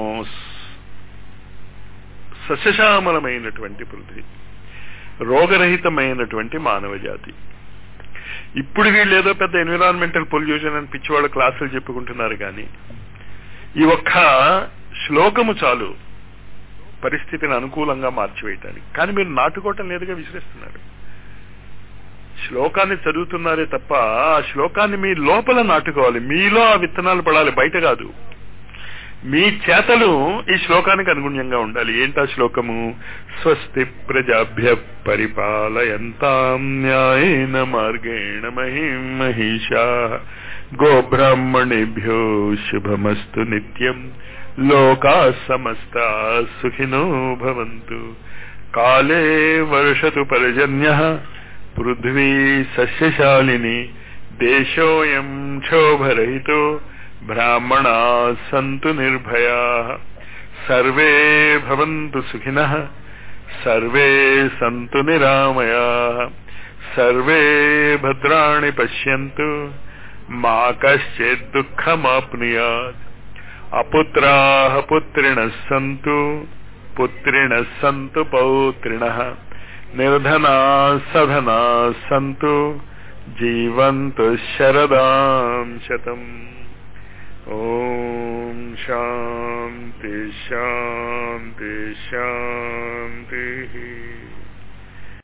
సస్యశ్యామలమైనటువంటి పృథ్వీ రోగరహితమైనటువంటి మానవ జాతి ఇప్పుడు వీళ్ళు ఏదో పెద్ద ఎన్విరాన్మెంటల్ పొల్యూషన్ అని పిచ్చివాళ్ళ క్లాసులు చెప్పుకుంటున్నారు కానీ ఈ ఒక్క శ్లోకము చాలు పరిస్థితిని అనుకూలంగా మార్చివేయటానికి కానీ మీరు నాటుకోవటం లేదుగా విసిరేస్తున్నారు శ్లోకాన్ని చదువుతున్నారే తప్ప ఆ శ్లోకాన్ని మీ లోపల నాటుకోవాలి మీలో ఆ విత్తనాలు పడాలి బయట కాదు మీ చేతలు ఈ శ్లోకానికి అనుగుణ్యంగా ఉండాలి ఏంటా శ్లోకము స్వస్తి ప్రజాభ్య పరిపాలయంతాం న్యాయేన మార్గేణ మహిం మహిషా గోబ్రాహ్మణేభ్యో శుభమస్తు నిత్యం లోకా సమస్త సుఖినో భవంతు కాలే వర్షతు పర్జన్య పృథ్వీ సస్యశాలిని దేశోయం క్షోభరహితో బ్రాహ్మణా సంతు నిర్భయా సర్వే భవంతు సుఖినః సర్వే సంతు నిరామయా సర్వే భద్రాణి పశ్యంతు మా కశ్చిత్ దుఃఖమాప్నుయాత్ అపుత్రాः పుత్రిణः సంతు పుత్రిణः సంతు పౌత్రిణः నిర్ధనా సధనా సంతు జీవంతు శరదాం శతం ఓం శాంతి శాంతి శాంతి